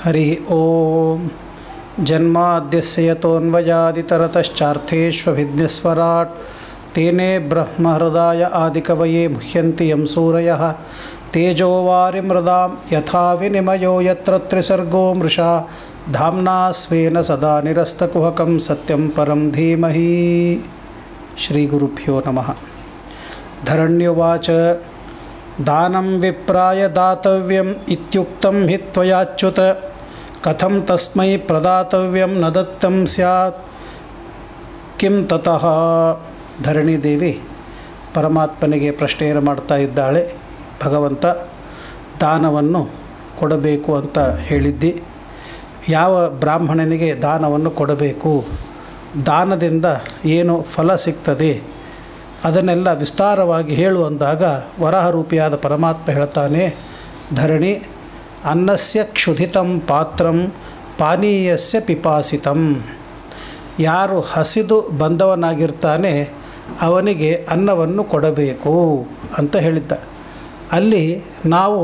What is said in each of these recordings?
ಹರಿ ಓಂ ಜನ್ಮಾದ್ಯಸ್ಯ ಯತೋನ್ವಯಾದಿತರತಶ್ಚಾರ್ಥೇष्वभिज्ञस्वराट् तेने ब्रह्महृदाय आदिकवये मुह्यन्ति यं सूरयः तेजोवारिमृदां यथा विनिमयो यत्र त्रिसर्गो मृषा धाम्ना स्वेन सदा निरस्तकुहकं सत्यं परं धीमहि श्रीगुरुभ्यो नमः धरण्युवाच दानं विप्राय दातव्यम् इत्युक्तं हि त्वयाच्युत कथं तस्मै प्रदातव्यं न दत्तं स्यात् ಕಿಂ ತತಃ ಧರಣಿದೇವಿ ಪರಮಾತ್ಮನಿಗೆ ಪ್ರಶ್ನೆಯನ್ನು ಮಾಡ್ತಾ ಇದ್ದಾಳೆ ಭಗವಂತ ದಾನವನ್ನು ಕೊಡಬೇಕು ಅಂತ ಹೇಳಿದ್ದಿ ಯಾವ ಬ್ರಾಹ್ಮಣನಿಗೆ ದಾನವನ್ನು ಕೊಡಬೇಕು ದಾನದಿಂದ ಏನು ಫಲ ಸಿಗ್ತದೆ ಅದನ್ನೆಲ್ಲ ವಿಸ್ತಾರವಾಗಿ ಹೇಳು ಅಂದಾಗ ವರಹರೂಪಿಯಾದ ಪರಮಾತ್ಮ ಹೇಳ್ತಾನೆ ಧರಣಿ ಅನ್ನಸ್ಯ ಕ್ಷುಧಿತಂ ಪಾತ್ರಂ ಪಾನೀಯಸ್ಯ ಪಿಪಾಸಿತಂ ಯಾರು ಹಸಿದು ಬಂದವನಾಗಿರ್ತಾನೆ ಅವನಿಗೆ ಅನ್ನವನ್ನು ಕೊಡಬೇಕು ಅಂತ ಹೇಳಿದ್ದ ಅಲ್ಲಿ ನಾವು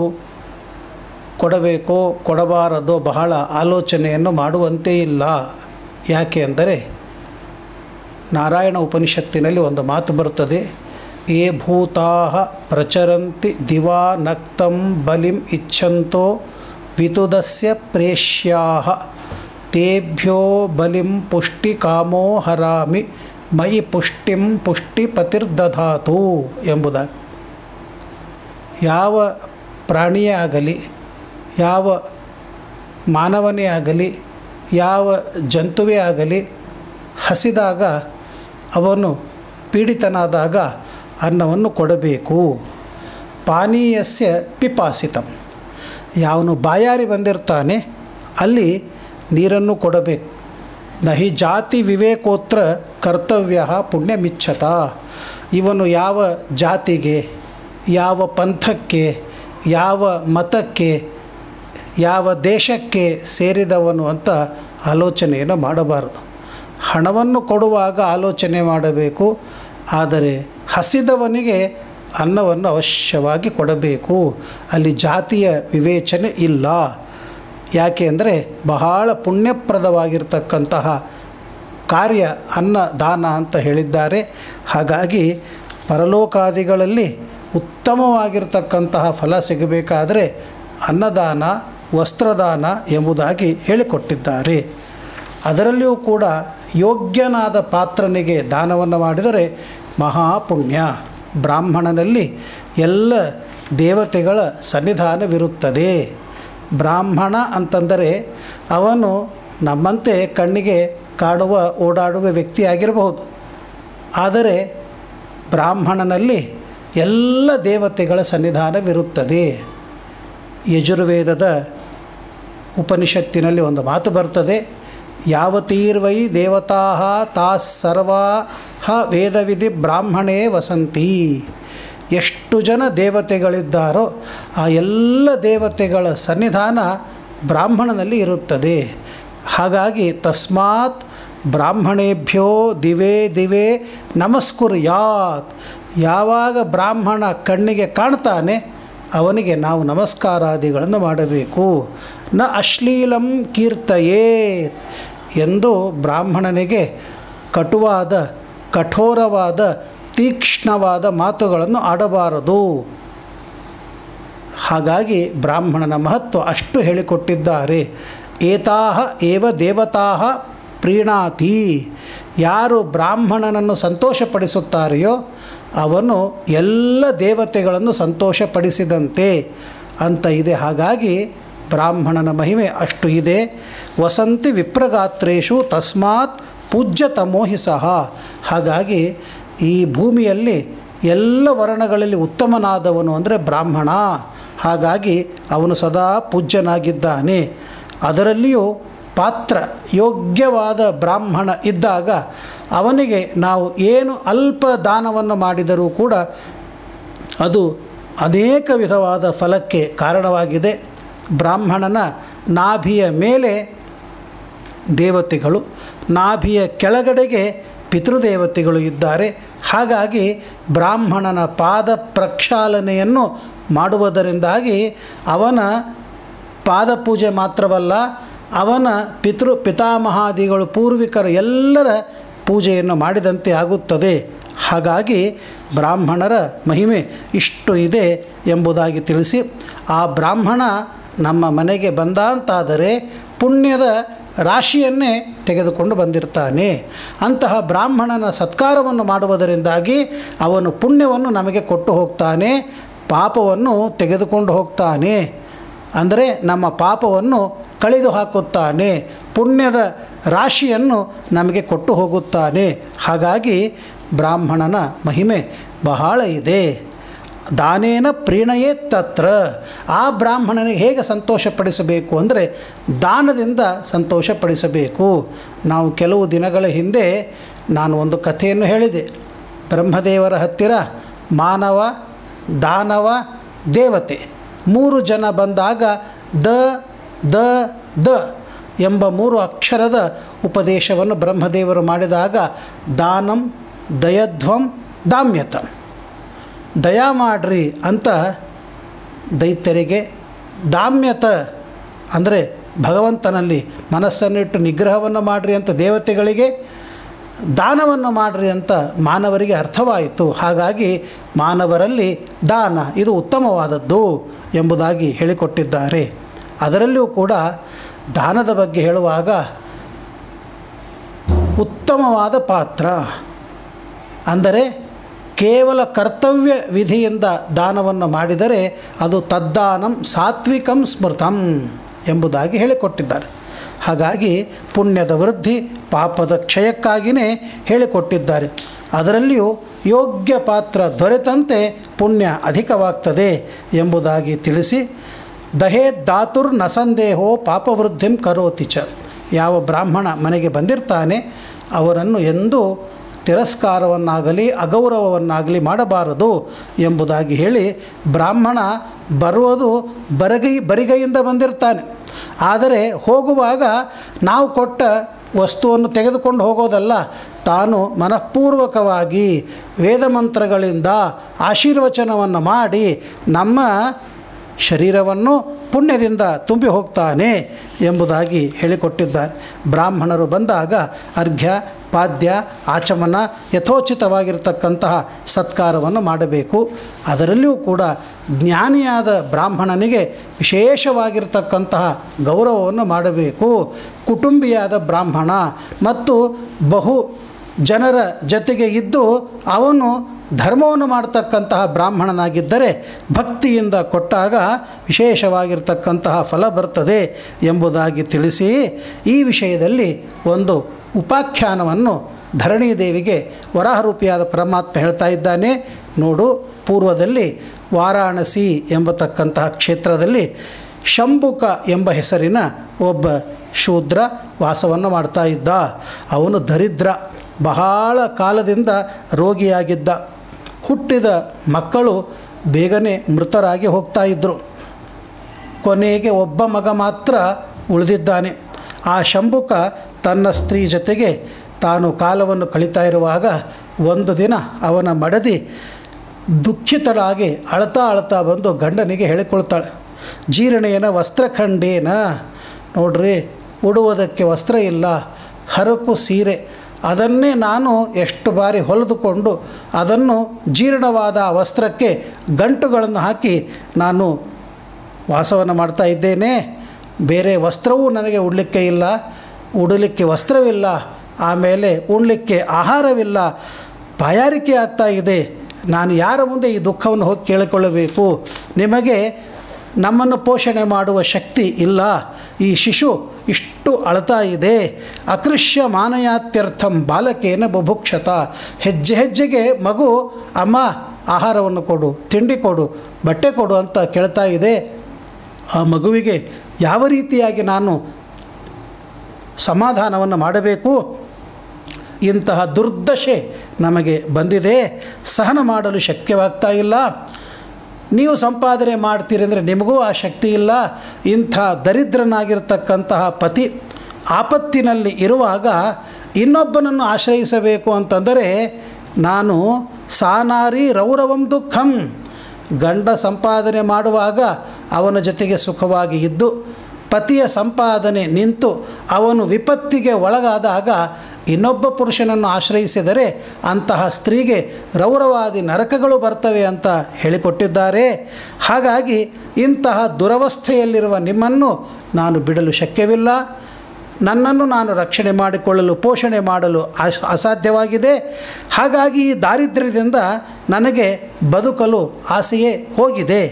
ಕೊಡಬೇಕೋ ಕೊಡಬಾರದೋ ಬಹಳ ಆಲೋಚನೆಯನ್ನು ಮಾಡುವಂತೆ ಇಲ್ಲ ಯಾಕೆ ಅಂದರೆ ನಾರಾಯಣ ಉಪನಿಷತ್ತಿನಲ್ಲಿ ಒಂದು ಮಾತು ಬರುತ್ತದೆ ಏ ಭೂತಾ ಪ್ರಚರಂತಿ ದಿವಾ ನಕ್ತಂ ಬಲಿಂ ಇಚ್ಛಂತೋ ವಿತುದಸ್ಯ ಪ್ರೇಷ್ಯಾ ತೇಭ್ಯೋ ಬಲಿಂ ಪುಷ್ಟಿ ಕಾಮೋ ಹರಾಮಿ ಮಯಿ ಪುಷ್ಟಿಂ ಪುಷ್ಟಿಪತಿರ್ದಧಾತು ಎಂಬುದಾಗಿ ಯಾವ ಪ್ರಾಣಿಯೇ ಆಗಲಿ ಯಾವ ಮಾನವನೇ ಆಗಲಿ ಯಾವ ಜಂತುವೇ ಆಗಲಿ ಹಸಿದಾಗ ಅವನು ಪೀಡಿತನಾದಾಗ ಅನ್ನವನ್ನು ಕೊಡಬೇಕು ಪಾನೀಯಸ್ಯ ಪಿಪಾಸಿತಂ ಯಾವನು ಬಾಯಾರಿ ಬಂದಿರ್ತಾನೆ ಅಲ್ಲಿ ನೀರನ್ನು ಕೊಡಬೇಕು ನಹಿ ಜಾತಿ ವಿವೇಕೋತ್ರ ಕರ್ತವ್ಯ ಪುಣ್ಯಮಿಚ್ಛತ ಇವನು ಯಾವ ಜಾತಿಗೆ ಯಾವ ಪಂಥಕ್ಕೆ ಯಾವ ಮತಕ್ಕೆ ಯಾವ ದೇಶಕ್ಕೆ ಸೇರಿದವನು ಅಂತ ಆಲೋಚನೆಯನ್ನು ಮಾಡಬಾರದು ಹಣವನ್ನು ಕೊಡುವಾಗ ಆಲೋಚನೆ ಮಾಡಬೇಕು ಆದರೆ ಹಸಿದವನಿಗೆ ಅನ್ನವನ್ನು ಅವಶ್ಯವಾಗಿ ಕೊಡಬೇಕು ಅಲ್ಲಿ ಜಾತಿಯ ವಿವೇಚನೆ ಇಲ್ಲ ಯಾಕೆ ಅಂದರೆ ಬಹಳ ಪುಣ್ಯಪ್ರದವಾಗಿರ್ತಕ್ಕಂತಹ ಕಾರ್ಯ ಅನ್ನ ದಾನ ಅಂತ ಹೇಳಿದ್ದಾರೆ ಹಾಗಾಗಿ ಪರಲೋಕಾದಿಗಳಲ್ಲಿ ಉತ್ತಮವಾಗಿರ್ತಕ್ಕಂತಹ ಫಲ ಸಿಗಬೇಕಾದರೆ ಅನ್ನದಾನ ವಸ್ತ್ರದಾನ ಎಂಬುದಾಗಿ ಹೇಳಿಕೊಟ್ಟಿದ್ದಾರೆ ಅದರಲ್ಲಿಯೂ ಕೂಡ ಯೋಗ್ಯನಾದ ಪಾತ್ರನಿಗೆ ದಾನವನ್ನು ಮಾಡಿದರೆ ಮಹಾಪುಣ್ಯ ಬ್ರಾಹ್ಮಣನಲ್ಲಿ ಎಲ್ಲ ದೇವತೆಗಳ ಸನ್ನಿಧಾನವಿರುತ್ತದೆ ಬ್ರಾಹ್ಮಣ ಅಂತಂದರೆ ಅವನು ನಮ್ಮಂತೆ ಕಣ್ಣಿಗೆ ಕಾಣುವ ಓಡಾಡುವ ವ್ಯಕ್ತಿಯಾಗಿರಬಹುದು ಆದರೆ ಬ್ರಾಹ್ಮಣನಲ್ಲಿ ಎಲ್ಲ ದೇವತೆಗಳ ಸನ್ನಿಧಾನವಿರುತ್ತದೆ ಯಜುರ್ವೇದದ ಉಪನಿಷತ್ತಿನಲ್ಲಿ ಒಂದು ಮಾತು ಬರ್ತದೆ ಯಾವತೀರ್ವೈ ದೇವತಾ ತಾಸ್ ಸರ್ವಾ ವೇದವಿಧಿ ಬ್ರಾಹ್ಮಣೇ ವಸಂತಿ ಎಷ್ಟು ಜನ ದೇವತೆಗಳಿದ್ದಾರೋ ಆ ಎಲ್ಲ ದೇವತೆಗಳ ಸನ್ನಿಧಾನ ಬ್ರಾಹ್ಮಣನಲ್ಲಿ ಇರುತ್ತದೆ ಹಾಗಾಗಿ ತಸ್ಮಾತ್ ಬ್ರಾಹ್ಮಣೇಭ್ಯೋ ದಿವೇ ದಿವೇ ನಮಸ್ಕುರ್ಯಾತ್ ಯಾವಾಗ ಬ್ರಾಹ್ಮಣ ಕಣ್ಣಿಗೆ ಕಾಣ್ತಾನೆ ಅವನಿಗೆ ನಾವು ನಮಸ್ಕಾರಾದಿಗಳನ್ನು ಮಾಡಬೇಕು ನ ಅಶ್ಲೀಲಂ ಕೀರ್ತಯೇ ಎಂದು ಬ್ರಾಹ್ಮಣನಿಗೆ ಕಟುವಾದ ಕಠೋರವಾದ ತೀಕ್ಷ್ಣವಾದ ಮಾತುಗಳನ್ನು ಆಡಬಾರದು ಹಾಗಾಗಿ ಬ್ರಾಹ್ಮಣನ ಮಹತ್ವ ಅಷ್ಟು ಹೇಳಿಕೊಟ್ಟಿದ್ದಾರೆ ಏತಾಹ ಏವ ದೇವತಾ ಪ್ರೀಣಾತಿ ಯಾರು ಬ್ರಾಹ್ಮಣನನ್ನು ಸಂತೋಷಪಡಿಸುತ್ತಾರೆಯೋ ಅವನು ಎಲ್ಲ ದೇವತೆಗಳನ್ನು ಸಂತೋಷಪಡಿಸಿದಂತೆ ಅಂತ ಇದೆ ಹಾಗಾಗಿ ಬ್ರಾಹ್ಮಣನ ಮಹಿಮೆ ಅಷ್ಟು ಇದೆ ವಸಂತಿ ವಿಪ್ರಗಾತ್ರೇಶು ತಸ್ಮಾತ್ ಪೂಜ್ಯತಮೋ ಹಿ ಸಹ ಹಾಗಾಗಿ ಈ ಭೂಮಿಯಲ್ಲಿ ಎಲ್ಲ ವರ್ಣಗಳಲ್ಲಿ ಉತ್ತಮನಾದವನು ಅಂದರೆ ಬ್ರಾಹ್ಮಣ ಹಾಗಾಗಿ ಅವನು ಸದಾ ಪೂಜ್ಯನಾಗಿದ್ದಾನೆ ಅದರಲ್ಲಿಯೂ ಪಾತ್ರ ಯೋಗ್ಯವಾದ ಬ್ರಾಹ್ಮಣ ಇದ್ದಾಗ ಅವನಿಗೆ ನಾವು ಏನು ಅಲ್ಪ ದಾನವನ್ನು ಮಾಡಿದರೂ ಕೂಡ ಅದು ಅನೇಕ ವಿಧವಾದ ಫಲಕ್ಕೆ ಕಾರಣವಾಗಿದೆ ಬ್ರಾಹ್ಮಣನ ನಾಭಿಯ ಮೇಲೆ ದೇವತೆಗಳು ನಾಭಿಯ ಕೆಳಗಡೆಗೆ ಪಿತೃದೇವತೆಗಳು ಇದ್ದಾರೆ ಹಾಗಾಗಿ ಬ್ರಾಹ್ಮಣನ ಪಾದ ಪ್ರಕ್ಷಾಲನೆಯನ್ನು ಮಾಡುವುದರಿಂದಾಗಿ ಅವನ ಪಾದಪೂಜೆ ಮಾತ್ರವಲ್ಲ ಅವನ ಪಿತೃ ಪಿತಾಮಹಾದಿಗಳು ಪೂರ್ವಿಕರು ಎಲ್ಲರ ಪೂಜೆಯನ್ನು ಮಾಡಿದಂತೆ ಆಗುತ್ತದೆ ಹಾಗಾಗಿ ಬ್ರಾಹ್ಮಣರ ಮಹಿಮೆ ಇಷ್ಟು ಇದೆ ಎಂಬುದಾಗಿ ತಿಳಿಸಿ ಆ ಬ್ರಾಹ್ಮಣ ನಮ್ಮ ಮನೆಗೆ ಬಂದ ಅಂತಾದರೆ ಪುಣ್ಯದ ರಾಶಿಯನ್ನೇ ತೆಗೆದುಕೊಂಡು ಬಂದಿರ್ತಾನೆ ಅಂತಹ ಬ್ರಾಹ್ಮಣನ ಸತ್ಕಾರವನ್ನು ಮಾಡುವುದರಿಂದಾಗಿ ಅವನು ಪುಣ್ಯವನ್ನು ನಮಗೆ ಕೊಟ್ಟು ಹೋಗ್ತಾನೆ ಪಾಪವನ್ನು ತೆಗೆದುಕೊಂಡು ಹೋಗ್ತಾನೆ ಅಂದರೆ ನಮ್ಮ ಪಾಪವನ್ನು ಕಳೆದು ಹಾಕುತ್ತಾನೆ ಪುಣ್ಯದ ರಾಶಿಯನ್ನು ನಮಗೆ ಕೊಟ್ಟು ಹೋಗುತ್ತಾನೆ ಹಾಗಾಗಿ ಬ್ರಾಹ್ಮಣನ ಮಹಿಮೆ ಬಹಳ ಇದೆ ದಾನೇನ ಪ್ರೀಣಯೇ ತತ್ರ ಆ ಬ್ರಾಹ್ಮಣನಿಗೆ ಹೇಗೆ ಸಂತೋಷಪಡಿಸಬೇಕು ಅಂದರೆ ದಾನದಿಂದ ಸಂತೋಷಪಡಿಸಬೇಕು ನಾವು ಕೆಲವು ದಿನಗಳ ಹಿಂದೆ ನಾನು ಒಂದು ಕಥೆಯನ್ನು ಹೇಳಿದೆ ಬ್ರಹ್ಮದೇವರ ಹತ್ತಿರ ಮಾನವ ದಾನವ ದೇವತೆ ಮೂರು ಜನ ಬಂದಾಗ ದ ದ ದ ಎಂಬ ಮೂರು ಅಕ್ಷರದ ಉಪದೇಶವನ್ನು ಬ್ರಹ್ಮದೇವರು ಮಾಡಿದಾಗ ದಾನಂ ದಯಧ್ವಂ ದಾಮ್ಯತ ದಯಾ ಮಾಡ್ರಿ ಅಂತ ದೈತ್ಯರಿಗೆ ದಾಮ್ಯತ ಅಂದರೆ ಭಗವಂತನಲ್ಲಿ ಮನಸ್ಸನ್ನಿಟ್ಟು ನಿಗ್ರಹವನ್ನು ಮಾಡಿರಿ ಅಂತ ದೇವತೆಗಳಿಗೆ ದಾನವನ್ನು ಮಾಡಿರಿ ಅಂತ ಮಾನವರಿಗೆ ಅರ್ಥವಾಯಿತು ಹಾಗಾಗಿ ಮಾನವರಲ್ಲಿ ದಾನ ಇದು ಉತ್ತಮವಾದದ್ದು ಎಂಬುದಾಗಿ ಹೇಳಿಕೊಟ್ಟಿದ್ದಾರೆ ಅದರಲ್ಲಿಯೂ ಕೂಡ ದಾನದ ಬಗ್ಗೆ ಹೇಳುವಾಗ ಉತ್ತಮವಾದ ಪಾತ್ರ ಅಂದರೆ ಕೇವಲ ಕರ್ತವ್ಯ ವಿಧಿಯಿಂದ ದಾನವನ್ನು ಮಾಡಿದರೆ ಅದು ತದ್ದಾನಂ ಸಾತ್ವಿಕಂ ಸ್ಮೃತಂ ಎಂಬುದಾಗಿ ಹೇಳಿಕೊಟ್ಟಿದ್ದಾರೆ ಹಾಗಾಗಿ ಪುಣ್ಯದ ವೃದ್ಧಿ ಪಾಪದ ಕ್ಷಯಕ್ಕಾಗಿಯೇ ಹೇಳಿಕೊಟ್ಟಿದ್ದಾರೆ ಅದರಲ್ಲಿಯೂ ಯೋಗ್ಯ ಪಾತ್ರ ದೊರೆತಂತೆ ಪುಣ್ಯ ಅಧಿಕವಾಗ್ತದೆ ಎಂಬುದಾಗಿ ತಿಳಿಸಿ ದಹೇ ದಾತುರ್ ನಸಂದೇಹೋ ಪಾಪವೃದ್ಧಿಂ ಕರೋತಿ ಚ ಯಾವ ಬ್ರಾಹ್ಮಣ ಮನೆಗೆ ಬಂದಿರ್ತಾನೆ ಅವರನ್ನು ಎಂದೂ ತಿರಸ್ಕಾರವನ್ನಾಗಲಿ ಅಗೌರವವನ್ನಾಗಲಿ ಮಾಡಬಾರದು ಎಂಬುದಾಗಿ ಹೇಳಿ ಬ್ರಾಹ್ಮಣ ಬರುವುದು ಬರಗೈ ಬರಿಗೈಯಿಂದ ಬಂದಿರ್ತಾನೆ ಆದರೆ ಹೋಗುವಾಗ ನಾವು ಕೊಟ್ಟ ವಸ್ತುವನ್ನು ತೆಗೆದುಕೊಂಡು ಹೋಗೋದಲ್ಲ ತಾನು ಮನಃಪೂರ್ವಕವಾಗಿ ವೇದ ಮಂತ್ರಗಳಿಂದ ಆಶೀರ್ವಚನವನ್ನು ಮಾಡಿ ನಮ್ಮ ಶರೀರವನ್ನು ಪುಣ್ಯದಿಂದ ತುಂಬಿ ಹೋಗ್ತಾನೆ ಎಂಬುದಾಗಿ ಹೇಳಿಕೊಟ್ಟಿದ್ದಾರೆ ಬ್ರಾಹ್ಮಣರು ಬಂದಾಗ ಅರ್ಘ್ಯ ಪಾದ್ಯ ಆಚಮನ ಯಥೋಚಿತವಾಗಿರತಕ್ಕಂತಹ ಸತ್ಕಾರವನ್ನು ಮಾಡಬೇಕು ಅದರಲ್ಲಿಯೂ ಕೂಡ ಜ್ಞಾನಿಯಾದ ಬ್ರಾಹ್ಮಣನಿಗೆ ವಿಶೇಷವಾಗಿರ್ತಕ್ಕಂತಹ ಗೌರವವನ್ನು ಮಾಡಬೇಕು ಕುಟುಂಬಿಯಾದ ಬ್ರಾಹ್ಮಣ ಮತ್ತು ಬಹು ಜನರ ಜೊತೆಗೆ ಇದ್ದು ಅವನು ಧರ್ಮವನ್ನು ಮಾಡ್ತಕ್ಕಂತಹ ಬ್ರಾಹ್ಮಣನಾಗಿದ್ದರೆ ಭಕ್ತಿಯಿಂದ ಕೊಟ್ಟಾಗ ವಿಶೇಷವಾಗಿರ್ತಕ್ಕಂತಹ ಫಲ ಬರ್ತದೆ ಎಂಬುದಾಗಿ ತಿಳಿಸಿ ಈ ವಿಷಯದಲ್ಲಿ ಒಂದು ಉಪಾಖ್ಯಾನವನ್ನು ಧರಣಿದೇವಿಗೆ ವರಾಹರೂಪಿಯಾದ ಪರಮಾತ್ಮ ಹೇಳ್ತಾ ಇದ್ದಾನೆ ನೋಡು ಪೂರ್ವದಲ್ಲಿ ವಾರಾಣಸಿ ಎಂಬತಕ್ಕಂತಹ ಕ್ಷೇತ್ರದಲ್ಲಿ ಶಂಭುಕ ಎಂಬ ಹೆಸರಿನ ಒಬ್ಬ ಶೂದ್ರ ವಾಸವನ್ನು ಮಾಡ್ತಾ ಇದ್ದ ಅವನು ದರಿದ್ರ ಬಹಳ ಕಾಲದಿಂದ ರೋಗಿಯಾಗಿದ್ದ ಹುಟ್ಟಿದ ಮಕ್ಕಳು ಬೇಗನೆ ಮೃತರಾಗಿ ಹೋಗ್ತಾ ಇದ್ದರು ಕೊನೆಗೆ ಒಬ್ಬ ಮಗ ಮಾತ್ರ ಉಳಿದಿದ್ದಾನೆ ಆ ಶಂಭುಕ ತನ್ನ ಸ್ತ್ರೀ ಜೊತೆಗೆ ತಾನು ಕಾಲವನ್ನು ಕಳೀತಾ ಇರುವಾಗ ಒಂದು ದಿನ ಅವನ ಮಡದಿ ದುಃಖಿತಳಾಗಿ ಅಳ್ತಾ ಅಳ್ತಾ ಬಂದು ಗಂಡನಿಗೆ ಹೇಳಿಕೊಳ್ತಾಳೆ ಜೀರ್ಣೇನ ವಸ್ತ್ರಖಂಡೇನ ನೋಡ್ರಿ ಉಡುವುದಕ್ಕೆ ವಸ್ತ್ರ ಇಲ್ಲ ಹರಕು ಸೀರೆ ಅದನ್ನೇ ನಾನು ಎಷ್ಟು ಬಾರಿ ಹೊಲಿದುಕೊಂಡು ಅದನ್ನು ಜೀರ್ಣವಾದ ಆ ವಸ್ತ್ರಕ್ಕೆ ಗಂಟುಗಳನ್ನು ಹಾಕಿ ನಾನು ವಾಸವನ್ನು ಮಾಡ್ತಾ ಇದ್ದೇನೆ ಬೇರೆ ವಸ್ತ್ರವೂ ನನಗೆ ಉಡಲಿಕ್ಕೆ ಇಲ್ಲ ಉಡಲಿಕ್ಕೆ ವಸ್ತ್ರವಿಲ್ಲ ಆಮೇಲೆ ಉಣ್ಲಿಕ್ಕೆ ಆಹಾರವಿಲ್ಲ ಬಾಯಾರಿಕೆ ಆಗ್ತಾ ಇದೆ ನಾನು ಯಾರ ಮುಂದೆ ಈ ದುಃಖವನ್ನು ಹೋಗಿ ಕೇಳಿಕೊಳ್ಳಬೇಕು ನಿಮಗೆ ನಮ್ಮನ್ನು ಪೋಷಣೆ ಮಾಡುವ ಶಕ್ತಿ ಇಲ್ಲ ಈ ಶಿಶು ಇಷ್ಟು ಅಳ್ತಾ ಇದೆ ಅಕೃಷ್ಯ ಮಾನಯಾತ್ಯರ್ಥಂ ಬಾಲಕೇನ ಬುಭುಕ್ಷತ ಹೆಜ್ಜೆ ಹೆಜ್ಜೆಗೆ ಮಗು ಅಮ್ಮ ಆಹಾರವನ್ನು ಕೊಡು ತಿಂಡಿ ಕೊಡು ಬಟ್ಟೆ ಕೊಡು ಅಂತ ಕೇಳ್ತಾ ಇದೆ ಆ ಮಗುವಿಗೆ ಯಾವ ರೀತಿಯಾಗಿ ನಾನು ಸಮಾಧಾನವನ್ನು ಮಾಡಬೇಕು ಇಂತಹ ದುರ್ದಶೆ ನಮಗೆ ಬಂದಿದೆ ಸಹನ ಮಾಡಲು ಶಕ್ಯವಾಗ್ತಾ ಇಲ್ಲ ನೀವು ಸಂಪಾದನೆ ಮಾಡ್ತೀರಿ ಅಂದರೆ ನಿಮಗೂ ಆ ಶಕ್ತಿ ಇಲ್ಲ ಇಂಥ ದರಿದ್ರನಾಗಿರ್ತಕ್ಕಂತಹ ಪತಿ ಆಪತ್ತಿನಲ್ಲಿ ಇರುವಾಗ ಇನ್ನೊಬ್ಬನನ್ನು ಆಶ್ರಯಿಸಬೇಕು ಅಂತಂದರೆ ನಾನು ಸಾನಾರಿ ರೌರವಂ ದುಃಖಂ ಗಂಡ ಸಂಪಾದನೆ ಮಾಡುವಾಗ ಅವನ ಜೊತೆಗೆ ಸುಖವಾಗಿ ಇದ್ದು ಪತಿಯ ಸಂಪಾದನೆ ನಿಂತು ಅವನು ವಿಪತ್ತಿಗೆ ಒಳಗಾದಾಗ ಇನ್ನೊಬ್ಬ ಪುರುಷನನ್ನು ಆಶ್ರಯಿಸಿದರೆ ಅಂತಹ ಸ್ತ್ರೀಗೆ ರೌರವಾದಿ ನರಕಗಳು ಬರ್ತವೆ ಅಂತ ಹೇಳಿಕೊಟ್ಟಿದ್ದಾರೆ ಹಾಗಾಗಿ ಇಂತಹ ದುರವಸ್ಥೆಯಲ್ಲಿರುವ ನಿಮ್ಮನ್ನು ನಾನು ಬಿಡಲು ಶಕ್ಯವಿಲ್ಲ ನನ್ನನ್ನು ನಾನು ರಕ್ಷಣೆ ಮಾಡಿಕೊಳ್ಳಲು ಪೋಷಣೆ ಮಾಡಲು ಅಸ್- ಅಸಾಧ್ಯವಾಗಿದೆ ಹಾಗಾಗಿ ಈ ದಾರಿದ್ರ್ಯದಿಂದ ನನಗೆ ಬದುಕಲು ಆಸೆಯೇ ಹೋಗಿದೆ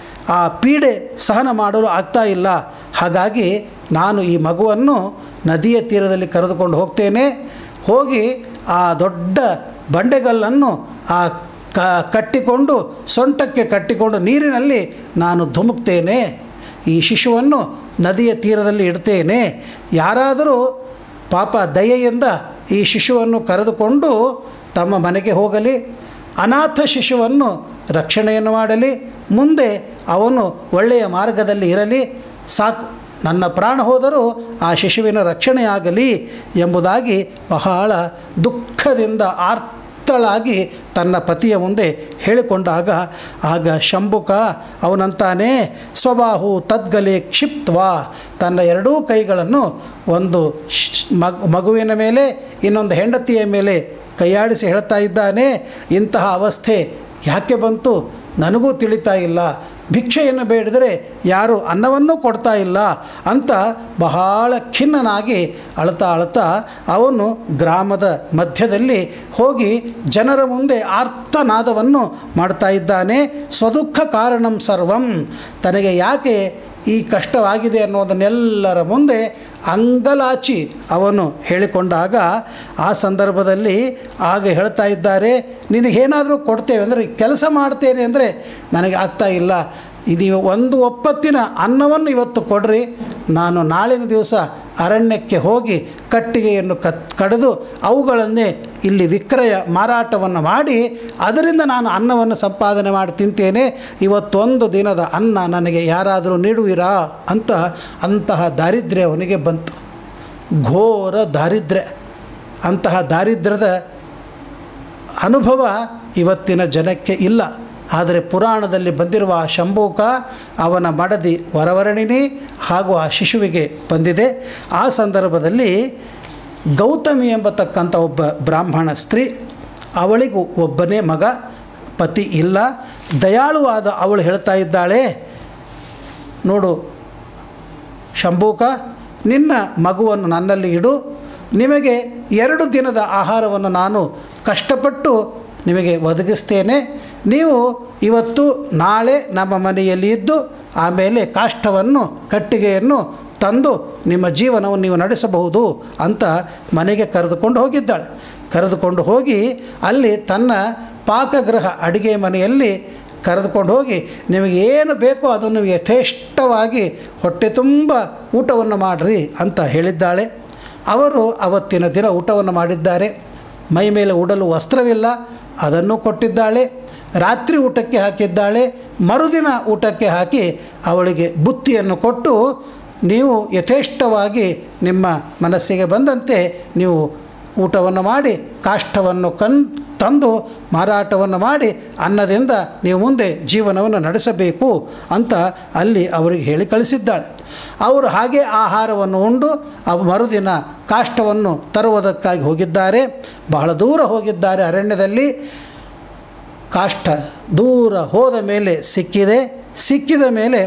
ಆ ಪೀಡೆ ಸಹನ ಮಾಡಲು ಆಗ್ತಾ ಇಲ್ಲ ಹಾಗಾಗಿ ನಾನು ಈ ಮಗುವನ್ನು ನದಿಯ ತೀರದಲ್ಲಿ ಕರೆದುಕೊಂಡು ಹೋಗ್ತೇನೆ ಹೋಗಿ ಆ ದೊಡ್ಡ ಬಂಡೆಗಲ್ಲನ್ನು ಆ ಕ ಕಟ್ಟಿಕೊಂಡು ಸೊಂಟಕ್ಕೆ ಕಟ್ಟಿಕೊಂಡು ನೀರಿನಲ್ಲಿ ನಾನು ಧುಮುಕ್ತೇನೆ ಈ ಶಿಶುವನ್ನು ನದಿಯ ತೀರದಲ್ಲಿ ಇಡ್ತೇನೆ ಯಾರಾದರೂ ಪಾಪ ದಯೆಯಿಂದ ಈ ಶಿಶುವನ್ನು ಕರೆದುಕೊಂಡು ತಮ್ಮ ಮನೆಗೆ ಹೋಗಲಿ ಅನಾಥ ಶಿಶುವನ್ನು ರಕ್ಷಣೆಯನ್ನು ಮಾಡಲಿ ಮುಂದೆ ಅವನು ಒಳ್ಳೆಯ ಮಾರ್ಗದಲ್ಲಿ ಇರಲಿ ಸಾಕು ನನ್ನ ಪ್ರಾಣ ಹೋದರೂ ಆ ಶಿಶುವಿನ ರಕ್ಷಣೆಯಾಗಲಿ ಎಂಬುದಾಗಿ ಬಹಳ ದುಃಖದಿಂದ ಆರ್ತಳಾಗಿ ತನ್ನ ಪತಿಯ ಮುಂದೆ ಹೇಳಿಕೊಂಡಾಗ ಆಗ ಶಂಭುಕ ಅವನಂತಾನೆ ಸ್ವಬಾಹು ತದ್ಗಲೆ ಕ್ಷಿಪ್ತ್ವಾ ತನ್ನ ಎರಡೂ ಕೈಗಳನ್ನು ಒಂದು ಶ್- ಮಗ್ ಮಗುವಿನ ಮೇಲೆ ಇನ್ನೊಂದು ಹೆಂಡತಿಯ ಮೇಲೆ ಕೈಯಾಡಿಸಿ ಹೇಳ್ತಾ ಇದ್ದಾನೆ ಇಂತಹ ಅವಸ್ಥೆ ಯಾಕೆ ಬಂತು ನನಗೂ ತಿಳಿತಾ ಇಲ್ಲ ಭಿಕ್ಷೆಯನ್ನು ಬೇಡಿದರೆ ಯಾರು ಅನ್ನವನ್ನೂ ಕೊಡ್ತಾ ಇಲ್ಲ ಅಂತ ಬಹಳ ಖಿನ್ನನಾಗಿ ಅಳ್ತಾ ಅಳ್ತಾ ಅವನು ಗ್ರಾಮದ ಮಧ್ಯದಲ್ಲಿ ಹೋಗಿ ಜನರ ಮುಂದೆ ಆರ್ತನಾದವನ್ನು ಮಾಡ್ತಾ ಇದ್ದಾನೆ ಸ್ವದುಃಖ ಕಾರಣಂ ಸರ್ವಂ ತನಗೆ ಯಾಕೆ ಈ ಕಷ್ಟವಾಗಿದೆ ಅನ್ನೋದನ್ನೆಲ್ಲರ ಮುಂದೆ ಅಂಗಲಾಚಿ ಅವನು ಹೇಳಿಕೊಂಡಾಗ ಆ ಸಂದರ್ಭದಲ್ಲಿ ಆಗ ಹೇಳ್ತಾ ಇದ್ದಾರೆ ನಿನಗೇನಾದರೂ ಕೊಡ್ತೇವೆ ಅಂದರೆ ಕೆಲಸ ಮಾಡ್ತೇನೆ ಅಂದರೆ ನನಗೆ ಆಗ್ತಾ ಇಲ್ಲ ಇದು ಒಂದು ಒಪ್ಪತ್ತಿನ ಅನ್ನವನ್ನು ಇವತ್ತು ಕೊಡ್ರಿ ನಾನು ನಾಳಿನ ದಿವಸ ಅರಣ್ಯಕ್ಕೆ ಹೋಗಿ ಕಟ್ಟಿಗೆಯನ್ನು ಕತ್ ಕಡಿದು ಅವುಗಳನ್ನೇ ಇಲ್ಲಿ ವಿಕ್ರಯ ಮಾರಾಟವನ್ನು ಮಾಡಿ ಅದರಿಂದ ನಾನು ಅನ್ನವನ್ನು ಸಂಪಾದನೆ ಮಾಡಿ ತಿಂತೇನೆ ಇವತ್ತೊಂದು ದಿನದ ಅನ್ನ ನನಗೆ ಯಾರಾದರೂ ನೀಡುವಿರಾ ಅಂತ ಅಂತಹ ದಾರಿದ್ರ್ಯ ಅವನಿಗೆ ಬಂತು ಘೋರ ದಾರಿದ್ರ್ಯ ಅಂತಹ ದಾರಿದ್ರ್ಯದ ಅನುಭವ ಇವತ್ತಿನ ಜನಕ್ಕೆ ಇಲ್ಲ ಆದರೆ ಪುರಾಣದಲ್ಲಿ ಬಂದಿರುವ ಆ ಶಂಭೂಕ ಅವನ ಮಡದಿ ವರವರಣಿನಿ ಹಾಗೂ ಆ ಶಿಶುವಿಗೆ ಬಂದಿದೆ ಆ ಸಂದರ್ಭದಲ್ಲಿ ಗೌತಮಿ ಎಂಬತಕ್ಕಂಥ ಒಬ್ಬ ಬ್ರಾಹ್ಮಣ ಸ್ತ್ರೀ ಅವಳಿಗೂ ಒಬ್ಬನೇ ಮಗ ಪತಿ ಇಲ್ಲ ದಯಾಳುವಾದ ಅವಳು ಹೇಳ್ತಾ ಇದ್ದಾಳೆ ನೋಡು ಶಂಭೂಕ ನಿನ್ನ ಮಗುವನ್ನು ನನ್ನಲ್ಲಿ ಇಡು ನಿಮಗೆ ಎರಡು ದಿನದ ಆಹಾರವನ್ನು ನಾನು ಕಷ್ಟಪಟ್ಟು ನಿಮಗೆ ಒದಗಿಸ್ತೇನೆ ನೀವು ಇವತ್ತು ನಾಳೆ ನಮ್ಮ ಮನೆಯಲ್ಲಿ ಇದ್ದು ಆಮೇಲೆ ಕಾಷ್ಟವನ್ನು ಕಟ್ಟಿಗೆಯನ್ನು ತಂದು ನಿಮ್ಮ ಜೀವನವನ್ನು ನೀವು ನಡೆಸಬಹುದು ಅಂತ ಮನೆಗೆ ಕರೆದುಕೊಂಡು ಹೋಗಿದ್ದಾಳೆ ಕರೆದುಕೊಂಡು ಹೋಗಿ ಅಲ್ಲಿ ತನ್ನ ಪಾಕಗೃಹ ಅಡಿಗೆ ಮನೆಯಲ್ಲಿ ಕರೆದುಕೊಂಡು ಹೋಗಿ ನಿಮಗೆ ಏನು ಬೇಕೋ ಅದನ್ನು ಯಥೇಷ್ಟವಾಗಿ ಹೊಟ್ಟೆ ತುಂಬ ಊಟವನ್ನು ಮಾಡಿರಿ ಅಂತ ಹೇಳಿದ್ದಾಳೆ ಅವರು ಅವತ್ತಿನ ದಿನ ಊಟವನ್ನು ಮಾಡಿದ್ದಾರೆ ಮೈ ಮೇಲೆ ಉಡಲು ವಸ್ತ್ರವಿಲ್ಲ ಅದನ್ನು ಕೊಟ್ಟಿದ್ದಾಳೆ ರಾತ್ರಿ ಊಟಕ್ಕೆ ಹಾಕಿದ್ದಾಳೆ ಮರುದಿನ ಊಟಕ್ಕೆ ಹಾಕಿ ಅವಳಿಗೆ ಬುತ್ತಿಯನ್ನು ಕೊಟ್ಟು ನೀವು ಯಥೇಷ್ಟವಾಗಿ ನಿಮ್ಮ ಮನಸ್ಸಿಗೆ ಬಂದಂತೆ ನೀವು ಊಟವನ್ನು ಮಾಡಿ ಕಾಷ್ಟವನ್ನು ಕನ್ ತಂದು ಮಾರಾಟವನ್ನು ಮಾಡಿ ಅನ್ನದಿಂದ ನೀವು ಮುಂದೆ ಜೀವನವನ್ನು ನಡೆಸಬೇಕು ಅಂತ ಅಲ್ಲಿ ಅವರಿಗೆ ಹೇಳಿ ಕಳಿಸಿದ್ದಾಳೆ ಅವರು ಹಾಗೆ ಆಹಾರವನ್ನು ಉಂಡು ಅವು ಮರುದಿನ ಕಾಷ್ಟವನ್ನು ತರುವುದಕ್ಕಾಗಿ ಹೋಗಿದ್ದಾರೆ ಬಹಳ ದೂರ ಹೋಗಿದ್ದಾರೆ ಅರಣ್ಯದಲ್ಲಿ ಕಾಷ್ಟ ದೂರ ಹೋದ ಮೇಲೆ ಸಿಕ್ಕಿದೆ ಸಿಕ್ಕಿದ ಮೇಲೆ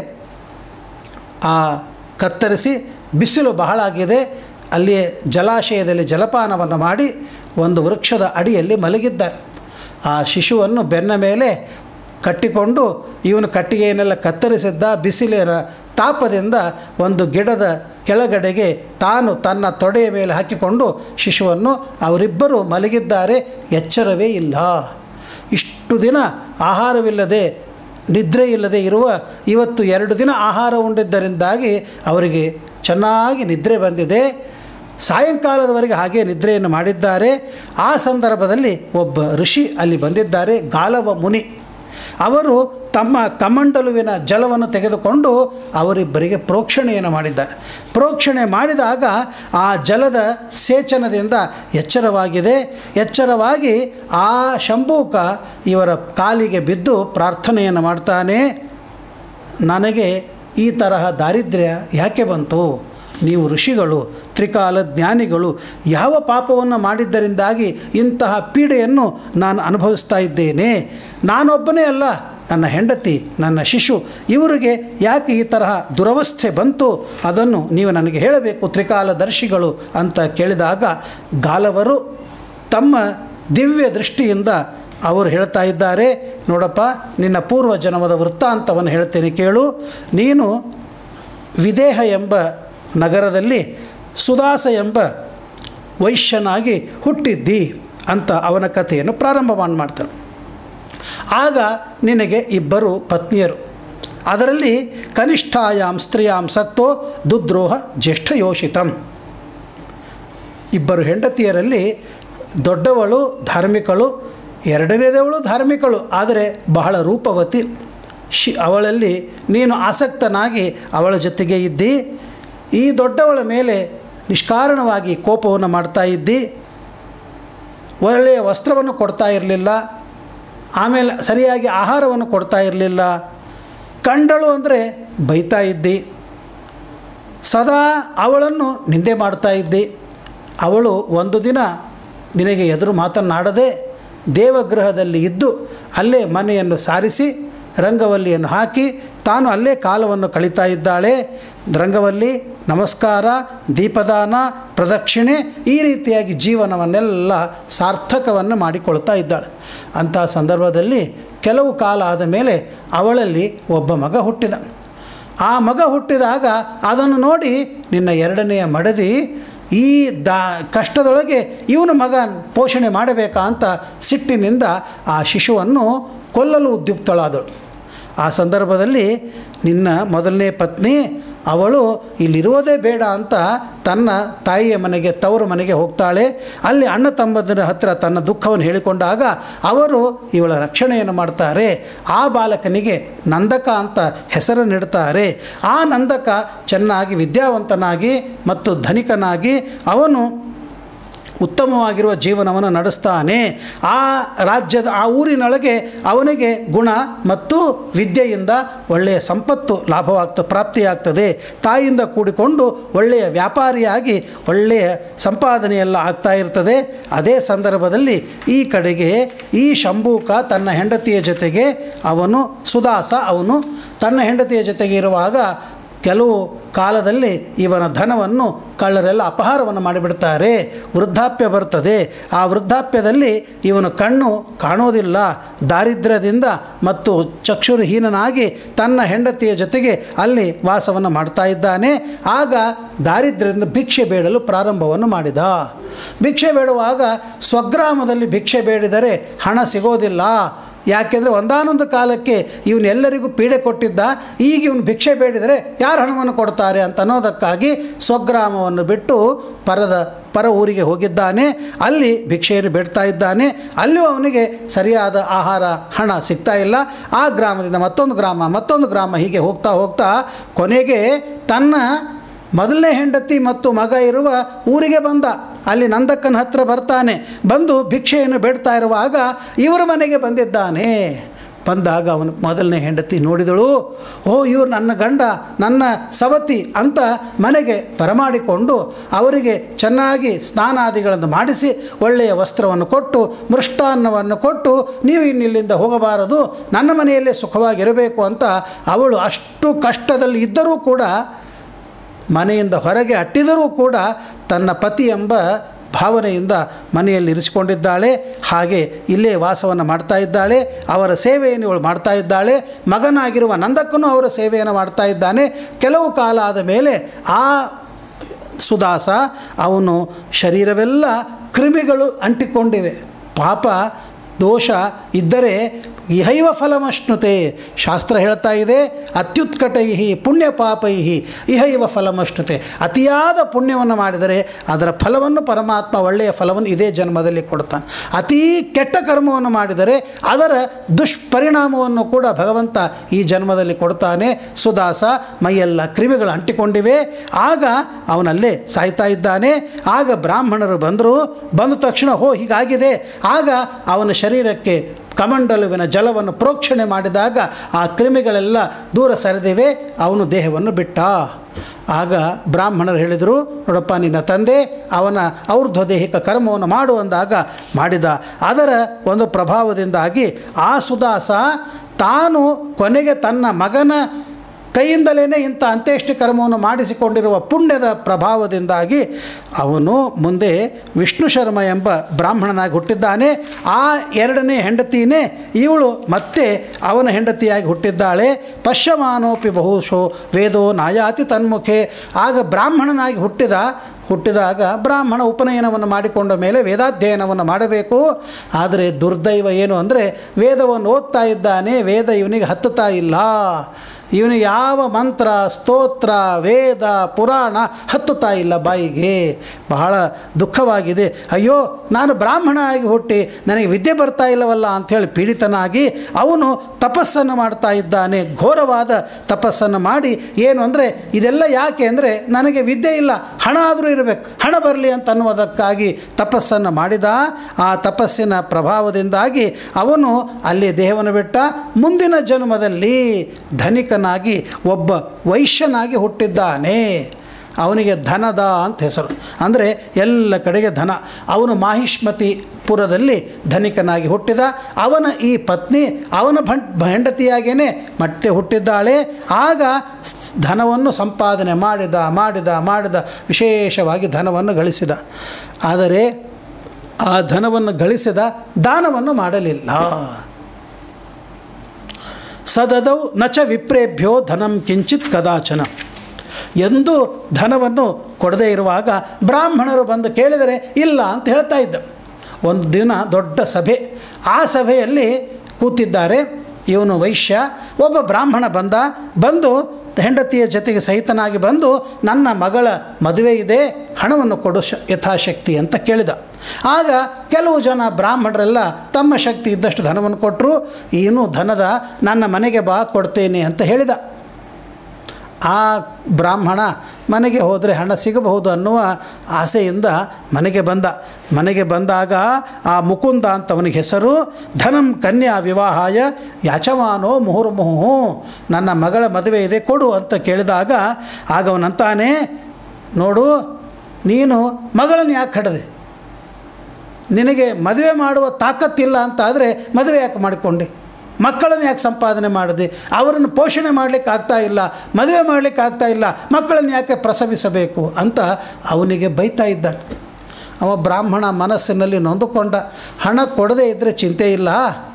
ಆ ಕತ್ತರಿಸಿ ಬಿಸಿಲು ಬಹಳ ಆಗಿದೆ ಅಲ್ಲಿಯೇ ಜಲಾಶಯದಲ್ಲಿ ಜಲಪಾನವನ್ನು ಮಾಡಿ ಒಂದು ವೃಕ್ಷದ ಅಡಿಯಲ್ಲಿ ಮಲಗಿದ್ದಾರೆ ಆ ಶಿಶುವನ್ನು ಬೆನ್ನ ಮೇಲೆ ಕಟ್ಟಿಕೊಂಡು ಇವನು ಕಟ್ಟಿಗೆಯನ್ನೆಲ್ಲ ಕತ್ತರಿಸಿದ್ದ ಬಿಸಿಲಿನ ತಾಪದಿಂದ ಒಂದು ಗಿಡದ ಕೆಳಗಡೆಗೆ ತಾನು ತನ್ನ ತೊಡೆಯ ಮೇಲೆ ಹಾಕಿಕೊಂಡು ಶಿಶುವನ್ನು ಅವರಿಬ್ಬರು ಮಲಗಿದ್ದಾರೆ ಎಚ್ಚರವೇ ಇಲ್ಲ ಇಷ್ಟು ದಿನ ಆಹಾರವಿಲ್ಲದೆ ನಿದ್ರೆ ಇಲ್ಲದೆ ಇರುವ ಇವತ್ತು ಎರಡು ದಿನ ಆಹಾರ ಉಂಡಿದ್ದರಿಂದಾಗಿ ಅವರಿಗೆ ಚೆನ್ನಾಗಿ ನಿದ್ರೆ ಬಂದಿದೆ ಸಾಯಂಕಾಲದವರೆಗೆ ಹಾಗೆ ನಿದ್ರೆಯನ್ನು ಮಾಡಿದ್ದಾರೆ ಆ ಸಂದರ್ಭದಲ್ಲಿ ಒಬ್ಬ ಋಷಿ ಅಲ್ಲಿ ಬಂದಿದ್ದಾರೆ ಗಾಲವ ಮುನಿ ಅವರು ತಮ್ಮ ಕಮಂಡಲುವಿನ ಜಲವನ್ನು ತೆಗೆದುಕೊಂಡು ಅವರಿಬ್ಬರಿಗೆ ಪ್ರೋಕ್ಷಣೆಯನ್ನು ಮಾಡಿದ್ದಾರೆ ಪ್ರೋಕ್ಷಣೆ ಮಾಡಿದಾಗ ಆ ಜಲದ ಸೇಚನದಿಂದ ಎಚ್ಚರವಾಗಿದೆ ಎಚ್ಚರವಾಗಿ ಆ ಶಂಭೂಕ ಇವರ ಕಾಲಿಗೆ ಬಿದ್ದು ಪ್ರಾರ್ಥನೆಯನ್ನು ಮಾಡ್ತಾನೆ ನನಗೆ ಈ ತರಹ ದಾರಿದ್ರ್ಯ ಯಾಕೆ ಬಂತು ನೀವು ಋಷಿಗಳು ತ್ರಿಕಾಲ ಜ್ಞಾನಿಗಳು ಯಾವ ಪಾಪವನ್ನು ಮಾಡಿದ್ದರಿಂದಾಗಿ ಇಂತಹ ಪೀಡೆಯನ್ನು ನಾನು ಅನುಭವಿಸ್ತಾ ಇದ್ದೇನೆ ನಾನೊಬ್ಬನೇ ಅಲ್ಲ ನನ್ನ ಹೆಂಡತಿ ನನ್ನ ಶಿಶು ಇವರಿಗೆ ಯಾಕೆ ಈ ತರಹ ದುರವಸ್ಥೆ ಬಂತು ಅದನ್ನು ನೀವು ನನಗೆ ಹೇಳಬೇಕು ತ್ರಿಕಾಲದರ್ಶಿಗಳು ಅಂತ ಕೇಳಿದಾಗ ಗಾಲವರು ತಮ್ಮ ದಿವ್ಯ ದೃಷ್ಟಿಯಿಂದ ಅವರು ಹೇಳ್ತಾ ಇದ್ದಾರೆ ನೋಡಪ್ಪ ನಿನ್ನ ಪೂರ್ವ ಜನ್ಮದ ವೃತ್ತಾಂತವನ್ನು ಹೇಳ್ತೇನೆ ಕೇಳು ನೀನು ವಿದೇಹ ಎಂಬ ನಗರದಲ್ಲಿ ಸುದಾಸ ಎಂಬ ವೈಶ್ಯನಾಗಿ ಹುಟ್ಟಿದ್ದಿ ಅಂತ ಅವನ ಕಥೆಯನ್ನು ಪ್ರಾರಂಭ ಮಾಡಿ ಮಾಡ್ತಾನೆ ಆಗ ನಿನಗೆ ಇಬ್ಬರು ಪತ್ನಿಯರು ಅದರಲ್ಲಿ ಕನಿಷ್ಠಾಯಾಮ್ ಸ್ತ್ರೀಯಾಂ ಸಕ್ತೋ ದುದ್ರೋಹ ಜ್ಯೇಷ್ಠಯೋಷಿತಂ ಇಬ್ಬರು ಹೆಂಡತಿಯರಲ್ಲಿ ದೊಡ್ಡವಳು ಧಾರ್ಮಿಕಳು ಎರಡನೇದವಳು ಧಾರ್ಮಿಕಳು ಆದರೆ ಬಹಳ ರೂಪವತಿ ಶಿ ಅವಳಲ್ಲಿ ನೀನು ಆಸಕ್ತನಾಗಿ ಅವಳ ಜೊತೆಗೆ ಇದ್ದಿ ಈ ದೊಡ್ಡವಳ ಮೇಲೆ ನಿಷ್ಕಾರಣವಾಗಿ ಕೋಪವನ್ನು ಮಾಡ್ತಾ ಇದ್ದಿ ಒಳ್ಳೆಯ ವಸ್ತ್ರವನ್ನು ಕೊಡ್ತಾ ಇರಲಿಲ್ಲ ಆಮೇಲೆ ಸರಿಯಾಗಿ ಆಹಾರವನ್ನು ಕೊಡ್ತಾ ಇರಲಿಲ್ಲ ಕಂಡಳು ಅಂದರೆ ಬೈತಾ ಇದ್ದಿ ಸದಾ ಅವಳನ್ನು ನಿಂದೆ ಮಾಡ್ತಾ ಇದ್ದಿ ಅವಳು ಒಂದು ದಿನ ನಿನಗೆ ಎದುರು ಮಾತನಾಡದೆ ದೇವಗೃಹದಲ್ಲಿ ಇದ್ದು ಅಲ್ಲೇ ಮನೆಯನ್ನು ಸಾರಿಸಿ ರಂಗವಲ್ಲಿಯನ್ನು ಹಾಕಿ ತಾನು ಅಲ್ಲೇ ಕಾಲವನ್ನು ಕಳೀತಾ ಇದ್ದಾಳೆ ರಂಗವಲ್ಲಿ ನಮಸ್ಕಾರ ದೀಪದಾನ ಪ್ರದಕ್ಷಿಣೆ ಈ ರೀತಿಯಾಗಿ ಜೀವನವನ್ನೆಲ್ಲ ಸಾರ್ಥಕವನ್ನು ಮಾಡಿಕೊಳ್ತಾ ಇದ್ದಾಳೆ ಅಂಥ ಸಂದರ್ಭದಲ್ಲಿ ಕೆಲವು ಕಾಲ ಆದ ಮೇಲೆ ಅವಳಲ್ಲಿ ಒಬ್ಬ ಮಗ ಹುಟ್ಟಿದ ಆ ಮಗ ಹುಟ್ಟಿದಾಗ ಅದನ್ನು ನೋಡಿ ನಿನ್ನ ಎರಡನೆಯ ಮಡದಿ ಈ ದಾ ಕಷ್ಟದೊಳಗೆ ಇವನು ಮಗ ಪೋಷಣೆ ಮಾಡಬೇಕಾ ಅಂತ ಸಿಟ್ಟಿನಿಂದ ಆ ಶಿಶುವನ್ನು ಕೊಲ್ಲಲು ಉದ್ಯುಕ್ತಳಾದಳು ಆ ಸಂದರ್ಭದಲ್ಲಿ ನಿನ್ನ ಮೊದಲನೇ ಪತ್ನಿ ಅವಳು ಇಲ್ಲಿರುವುದೇ ಬೇಡ ಅಂತ ತನ್ನ ತಾಯಿಯ ಮನೆಗೆ ತವರು ಮನೆಗೆ ಹೋಗ್ತಾಳೆ ಅಲ್ಲಿ ಅಣ್ಣ ತಮ್ಮದರ ಹತ್ತಿರ ತನ್ನ ದುಃಖವನ್ನು ಹೇಳಿಕೊಂಡಾಗ ಅವರು ಇವಳ ರಕ್ಷಣೆಯನ್ನು ಮಾಡ್ತಾರೆ ಆ ಬಾಲಕನಿಗೆ ನಂದಕ ಅಂತ ಹೆಸರನ್ನಿಡ್ತಾರೆ ಆ ನಂದಕ ಚೆನ್ನಾಗಿ ವಿದ್ಯಾವಂತನಾಗಿ ಮತ್ತು ಧನಿಕನಾಗಿ ಅವನು ಉತ್ತಮವಾಗಿರುವ ಜೀವನವನ್ನು ನಡೆಸ್ತಾನೆ ಆ ರಾಜ್ಯದ ಆ ಊರಿನೊಳಗೆ ಅವನಿಗೆ ಗುಣ ಮತ್ತು ವಿದ್ಯೆಯಿಂದ ಒಳ್ಳೆಯ ಸಂಪತ್ತು ಲಾಭವಾಗ್ತ ಪ್ರಾಪ್ತಿಯಾಗ್ತದೆ ತಾಯಿಯಿಂದ ಕೂಡಿಕೊಂಡು ಒಳ್ಳೆಯ ವ್ಯಾಪಾರಿಯಾಗಿ ಒಳ್ಳೆಯ ಸಂಪಾದನೆಯೆಲ್ಲ ಆಗ್ತಾ ಇರ್ತದೆ ಅದೇ ಸಂದರ್ಭದಲ್ಲಿ ಈ ಕಡೆಗೆ ಈ ಶಂಭೂಕ ತನ್ನ ಹೆಂಡತಿಯ ಜೊತೆಗೆ ಅವನು ಸುದಾಸ ಅವನು ತನ್ನ ಹೆಂಡತಿಯ ಜೊತೆಗೆ ಇರುವಾಗ ಕೆಲವು ಕಾಲದಲ್ಲಿ ಇವನ ಧನವನ್ನು ಕಳ್ಳರೆಲ್ಲ ಅಪಹಾರವನ್ನು ಮಾಡಿಬಿಡ್ತಾರೆ ವೃದ್ಧಾಪ್ಯ ಬರ್ತದೆ ಆ ವೃದ್ಧಾಪ್ಯದಲ್ಲಿ ಇವನು ಕಣ್ಣು ಕಾಣೋದಿಲ್ಲ ದಾರಿದ್ರ್ಯದಿಂದ ಮತ್ತು ಚಕ್ಷುರುಹೀನನಾಗಿ ತನ್ನ ಹೆಂಡತಿಯ ಜೊತೆಗೆ ಅಲ್ಲಿ ವಾಸವನ್ನು ಮಾಡ್ತಾ ಇದ್ದಾನೆ ಆಗ ದಾರಿದ್ರ್ಯದಿಂದ ಭಿಕ್ಷೆ ಬೇಡಲು ಪ್ರಾರಂಭವನ್ನು ಮಾಡಿದ ಭಿಕ್ಷೆ ಬೇಡುವಾಗ ಸ್ವಗ್ರಾಮದಲ್ಲಿ ಭಿಕ್ಷೆ ಬೇಡಿದರೆ ಹಣ ಸಿಗೋದಿಲ್ಲ ಯಾಕೆಂದರೆ ಒಂದಾನೊಂದು ಕಾಲಕ್ಕೆ ಇವನೆಲ್ಲರಿಗೂ ಪೀಡೆ ಕೊಟ್ಟಿದ್ದ ಈಗ ಇವನು ಭಿಕ್ಷೆ ಬೇಡಿದರೆ ಯಾರು ಹಣವನ್ನು ಕೊಡ್ತಾರೆ ಅಂತ ಅನ್ನೋದಕ್ಕಾಗಿ ಸ್ವಗ್ರಾಮವನ್ನು ಬಿಟ್ಟು ಪರದ ಪರ ಊರಿಗೆ ಹೋಗಿದ್ದಾನೆ ಅಲ್ಲಿ ಭಿಕ್ಷೆಯನ್ನು ಬೇಡ್ತಾ ಇದ್ದಾನೆ ಅಲ್ಲಿಯೂ ಅವನಿಗೆ ಸರಿಯಾದ ಆಹಾರ ಹಣ ಸಿಗ್ತಾ ಇಲ್ಲ ಆ ಗ್ರಾಮದಿಂದ ಮತ್ತೊಂದು ಗ್ರಾಮ ಮತ್ತೊಂದು ಗ್ರಾಮ ಹೀಗೆ ಹೋಗ್ತಾ ಹೋಗ್ತಾ ಕೊನೆಗೆ ತನ್ನ ಮೊದಲನೇ ಹೆಂಡತಿ ಮತ್ತು ಮಗ ಇರುವ ಊರಿಗೆ ಬಂದ ಅಲ್ಲಿ ನಂದಕ್ಕನ ಹತ್ರ ಬರ್ತಾನೆ ಬಂದು ಭಿಕ್ಷೆಯನ್ನು ಬೇಡ್ತಾ ಇರುವಾಗ ಇವರ ಮನೆಗೆ ಬಂದಿದ್ದಾನೆ ಬಂದಾಗ ಅವನು ಮೊದಲನೇ ಹೆಂಡತಿ ನೋಡಿದಳು ಓ ಇವರು ನನ್ನ ಗಂಡ ನನ್ನ ಸವತಿ ಅಂತ ಮನೆಗೆ ಬರಮಾಡಿಕೊಂಡು ಅವರಿಗೆ ಚೆನ್ನಾಗಿ ಸ್ನಾನಾದಿಗಳನ್ನು ಮಾಡಿಸಿ ಒಳ್ಳೆಯ ವಸ್ತ್ರವನ್ನು ಕೊಟ್ಟು ಮೃಷ್ಟಾನ್ನವನ್ನು ಕೊಟ್ಟು ನೀವು ಇನ್ನಿಲ್ಲಿಂದ ಹೋಗಬಾರದು ನನ್ನ ಮನೆಯಲ್ಲೇ ಸುಖವಾಗಿರಬೇಕು ಅಂತ ಅವಳು ಅಷ್ಟು ಕಷ್ಟದಲ್ಲಿ ಇದ್ದರೂ ಕೂಡ ಮನೆಯಿಂದ ಹೊರಗೆ ಅಟ್ಟಿದರೂ ಕೂಡ ತನ್ನ ಪತಿ ಎಂಬ ಭಾವನೆಯಿಂದ ಮನೆಯಲ್ಲಿ ಇರಿಸಿಕೊಂಡಿದ್ದಾಳೆ ಹಾಗೆ ಇಲ್ಲೇ ವಾಸವನ್ನು ಮಾಡ್ತಾ ಇದ್ದಾಳೆ ಅವರ ಸೇವೆಯನ್ನು ಇವಳು ಮಾಡ್ತಾ ಇದ್ದಾಳೆ ಮಗನಾಗಿರುವ ನಂದಕ್ಕೂ ಅವರ ಸೇವೆಯನ್ನು ಮಾಡ್ತಾ ಇದ್ದಾನೆ ಕೆಲವು ಕಾಲ ಆದ ಮೇಲೆ ಆ ಸುದಾಸ ಅವನು ಶರೀರವೆಲ್ಲ ಕ್ರಿಮಿಗಳು ಅಂಟಿಕೊಂಡಿವೆ ಪಾಪ ದೋಷ ಇದ್ದರೆ ಇಹೈವ ಫಲಮಶ್ನುತೆ ಶಾಸ್ತ್ರ ಹೇಳ್ತಾ ಇದೆ ಅತ್ಯುತ್ಕಟೈ ಪುಣ್ಯ ಪಾಪೈ ಇಹೈವ ಫಲಮಶ್ನುತೆ ಅತಿಯಾದ ಪುಣ್ಯವನ್ನು ಮಾಡಿದರೆ ಅದರ ಫಲವನ್ನು ಪರಮಾತ್ಮ ಒಳ್ಳೆಯ ಫಲವನ್ನು ಇದೇ ಜನ್ಮದಲ್ಲಿ ಕೊಡ್ತಾನೆ ಅತೀ ಕೆಟ್ಟ ಕರ್ಮವನ್ನು ಮಾಡಿದರೆ ಅದರ ದುಷ್ಪರಿಣಾಮವನ್ನು ಕೂಡ ಭಗವಂತ ಈ ಜನ್ಮದಲ್ಲಿ ಕೊಡ್ತಾನೆ ಸುದಾಸ ಮೈಯೆಲ್ಲ ಕ್ರಿಮಿಗಳು ಅಂಟಿಕೊಂಡಿವೆ ಆಗ ಅವನಲ್ಲೇ ಸಾಯ್ತಾ ಇದ್ದಾನೆ ಆಗ ಬ್ರಾಹ್ಮಣರು ಬಂದರು ಬಂದ ತಕ್ಷಣ ಹೋ ಹೀಗಾಗಿದೆ ಆಗ ಅವನ ಶರೀರಕ್ಕೆ ಕಮಂಡಲುವಿನ ಜಲವನ್ನು ಪ್ರೋಕ್ಷಣೆ ಮಾಡಿದಾಗ ಆ ಕ್ರಿಮಿಗಳೆಲ್ಲ ದೂರ ಸರಿದಿವೆ ಅವನು ದೇಹವನ್ನು ಬಿಟ್ಟ ಆಗ ಬ್ರಾಹ್ಮಣರು ಹೇಳಿದರು ನೋಡಪ್ಪ ನಿನ್ನ ತಂದೆ ಅವನ ಔರ್ಧ್ವದೇಹಿಕ ಕರ್ಮವನ್ನು ಮಾಡು ಅಂದಾಗ ಮಾಡಿದ ಅದರ ಒಂದು ಪ್ರಭಾವದಿಂದಾಗಿ ಆ ಸುದಾಸ ತಾನು ಕೊನೆಗೆ ತನ್ನ ಮಗನ ಕೈಯಿಂದಲೇ ಇಂಥ ಅಂತ್ಯೇಷ್ಟಿ ಕರ್ಮವನ್ನು ಮಾಡಿಸಿಕೊಂಡಿರುವ ಪುಣ್ಯದ ಪ್ರಭಾವದಿಂದಾಗಿ ಅವನು ಮುಂದೆ ವಿಷ್ಣು ಶರ್ಮ ಎಂಬ ಬ್ರಾಹ್ಮಣನಾಗಿ ಹುಟ್ಟಿದ್ದಾನೆ ಆ ಎರಡನೇ ಹೆಂಡತಿನೇ ಇವಳು ಮತ್ತೆ ಅವನ ಹೆಂಡತಿಯಾಗಿ ಹುಟ್ಟಿದ್ದಾಳೆ ಪಶ್ಯಮಾನೋಪಿ ಬಹುಶೋ ವೇದೋ ನಾಯಾತಿ ತನ್ಮುಖೆ ಆಗ ಬ್ರಾಹ್ಮಣನಾಗಿ ಹುಟ್ಟಿದ ಹುಟ್ಟಿದಾಗ ಬ್ರಾಹ್ಮಣ ಉಪನಯನವನ್ನು ಮಾಡಿಕೊಂಡ ಮೇಲೆ ವೇದಾಧ್ಯಯನವನ್ನು ಮಾಡಬೇಕು ಆದರೆ ದುರ್ದೈವ ಏನು ಅಂದರೆ ವೇದವನ್ನು ಓದ್ತಾ ಇದ್ದಾನೆ ವೇದ ಇವನಿಗೆ ಹತ್ತುತ್ತಾ ಇಲ್ಲ ಇವನು ಯಾವ ಮಂತ್ರ ಸ್ತೋತ್ರ ವೇದ ಪುರಾಣ ಹತ್ತುತ್ತಾ ಇಲ್ಲ ಬಾಯಿಗೆ ಬಹಳ ದುಃಖವಾಗಿದೆ ಅಯ್ಯೋ ನಾನು ಬ್ರಾಹ್ಮಣ ಆಗಿ ಹುಟ್ಟಿ ನನಗೆ ವಿದ್ಯೆ ಬರ್ತಾ ಇಲ್ಲವಲ್ಲ ಅಂಥೇಳಿ ಪೀಡಿತನಾಗಿ ಅವನು ತಪಸ್ಸನ್ನು ಮಾಡ್ತಾ ಇದ್ದಾನೆ ಘೋರವಾದ ತಪಸ್ಸನ್ನು ಮಾಡಿ ಏನು ಅಂದರೆ ಇದೆಲ್ಲ ಯಾಕೆ ಅಂದರೆ ನನಗೆ ವಿದ್ಯೆ ಇಲ್ಲ ಹಣ ಆದರೂ ಇರಬೇಕು ಹಣ ಬರಲಿ ಅಂತ ಅನ್ನುವುದಕ್ಕಾಗಿ ತಪಸ್ಸನ್ನು ಮಾಡಿದ ಆ ತಪಸ್ಸಿನ ಪ್ರಭಾವದಿಂದಾಗಿ ಅವನು ಅಲ್ಲಿ ದೇಹವನ್ನು ಬಿಟ್ಟ ಮುಂದಿನ ಜನ್ಮದಲ್ಲಿ ಧನಿಕನಾಗಿ ಒಬ್ಬ ವೈಶ್ಯನಾಗಿ ಹುಟ್ಟಿದ್ದಾನೆ ಅವನಿಗೆ ಧನದ ಅಂತ ಹೆಸರು ಅಂದರೆ ಎಲ್ಲ ಕಡೆಗೆ ಧನ ಅವನು ಮಾಹಿಷ್ಮತಿ ಪುರದಲ್ಲಿ ಧನಿಕನಾಗಿ ಹುಟ್ಟಿದ ಅವನ ಈ ಪತ್ನಿ ಅವನ ಭಂ ಹೆಂಡತಿಯಾಗೇ ಮತ್ತೆ ಹುಟ್ಟಿದ್ದಾಳೆ ಆಗ ಸ್- ಧನವನ್ನು ಸಂಪಾದನೆ ಮಾಡಿದ ಮಾಡಿದ ಮಾಡಿದ ವಿಶೇಷವಾಗಿ ಧನವನ್ನು ಗಳಿಸಿದ ಆದರೆ ಆ ಧನವನ್ನು ಗಳಿಸಿದ ದಾನವನ್ನು ಮಾಡಲಿಲ್ಲ ಸದದೌ ನಚ ವಿಪ್ರೇಭ್ಯೋ ಧನಂ ಕಿಂಚಿತ್ ಕದಾಚನ ಎಂದು ಧನವನ್ನು ಕೊಡದೇ ಇರುವಾಗ ಬ್ರಾಹ್ಮಣರು ಬಂದು ಕೇಳಿದರೆ ಇಲ್ಲ ಅಂತ ಹೇಳ್ತಾ ಇದ್ದ ಒಂದು ದಿನ ದೊಡ್ಡ ಸಭೆ ಆ ಸಭೆಯಲ್ಲಿ ಕೂತಿದ್ದಾರೆ ಇವನು ವೈಶ್ಯ ಒಬ್ಬ ಬ್ರಾಹ್ಮಣ ಬಂದ ಬಂದು ಹೆಂಡತಿಯ ಜೊತೆಗೆ ಸಹಿತನಾಗಿ ಬಂದು ನನ್ನ ಮಗಳ ಮದುವೆ ಇದೆ ಹಣವನ್ನು ಕೊಡು ಶ ಯಥಾಶಕ್ತಿ ಅಂತ ಕೇಳಿದ ಆಗ ಕೆಲವು ಜನ ಬ್ರಾಹ್ಮಣರೆಲ್ಲ ತಮ್ಮ ಶಕ್ತಿ ಇದ್ದಷ್ಟು ಧನವನ್ನು ಕೊಟ್ಟರು ಏನು ಧನದ ನನ್ನ ಮನೆಗೆ ಬಾ ಕೊಡ್ತೇನೆ ಅಂತ ಹೇಳಿದ ಆ ಬ್ರಾಹ್ಮಣ ಮನೆಗೆ ಹೋದರೆ ಹಣ ಸಿಗಬಹುದು ಅನ್ನುವ ಆಸೆಯಿಂದ ಮನೆಗೆ ಬಂದ ಮನೆಗೆ ಬಂದಾಗ ಆ ಮುಕುಂದ ಅಂತ ಅವನಿಗೆ ಹೆಸರು ಧನಂ ಕನ್ಯಾ ವಿವಾಹಾಯ ಯಾಚಮಾನೋ ಮುಹುರ್ಮುಹು ನನ್ನ ಮಗಳ ಮದುವೆ ಇದೆ ಕೊಡು ಅಂತ ಕೇಳಿದಾಗ ಆಗ ಅವನಂತಾನೆ ನೋಡು ನೀನು ಮಗಳನ್ನು ಯಾಕೆ ಕಡದೆ ನಿನಗೆ ಮದುವೆ ಮಾಡುವ ತಾಕತ್ತಿಲ್ಲ ಅಂತ ಆದರೆ ಮದುವೆ ಯಾಕೆ ಮಾಡಿಕೊಂಡೆ ಮಕ್ಕಳನ್ನು ಯಾಕೆ ಸಂಪಾದನೆ ಮಾಡಿದೆ ಅವರನ್ನು ಪೋಷಣೆ ಮಾಡಲಿಕ್ಕೆ ಆಗ್ತಾ ಇಲ್ಲ ಮದುವೆ ಮಾಡಲಿಕ್ಕೆ ಆಗ್ತಾ ಇಲ್ಲ ಮಕ್ಕಳನ್ನು ಯಾಕೆ ಪ್ರಸವಿಸಬೇಕು ಅಂತ ಅವನಿಗೆ ಬೈತಾ ಇದ್ದಾನೆ ಅವ ಬ್ರಾಹ್ಮಣ ಮನಸ್ಸಿನಲ್ಲಿ ನೊಂದುಕೊಂಡ ಹಣ ಕೊಡದೇ ಇದ್ದರೆ ಚಿಂತೆ ಇಲ್ಲ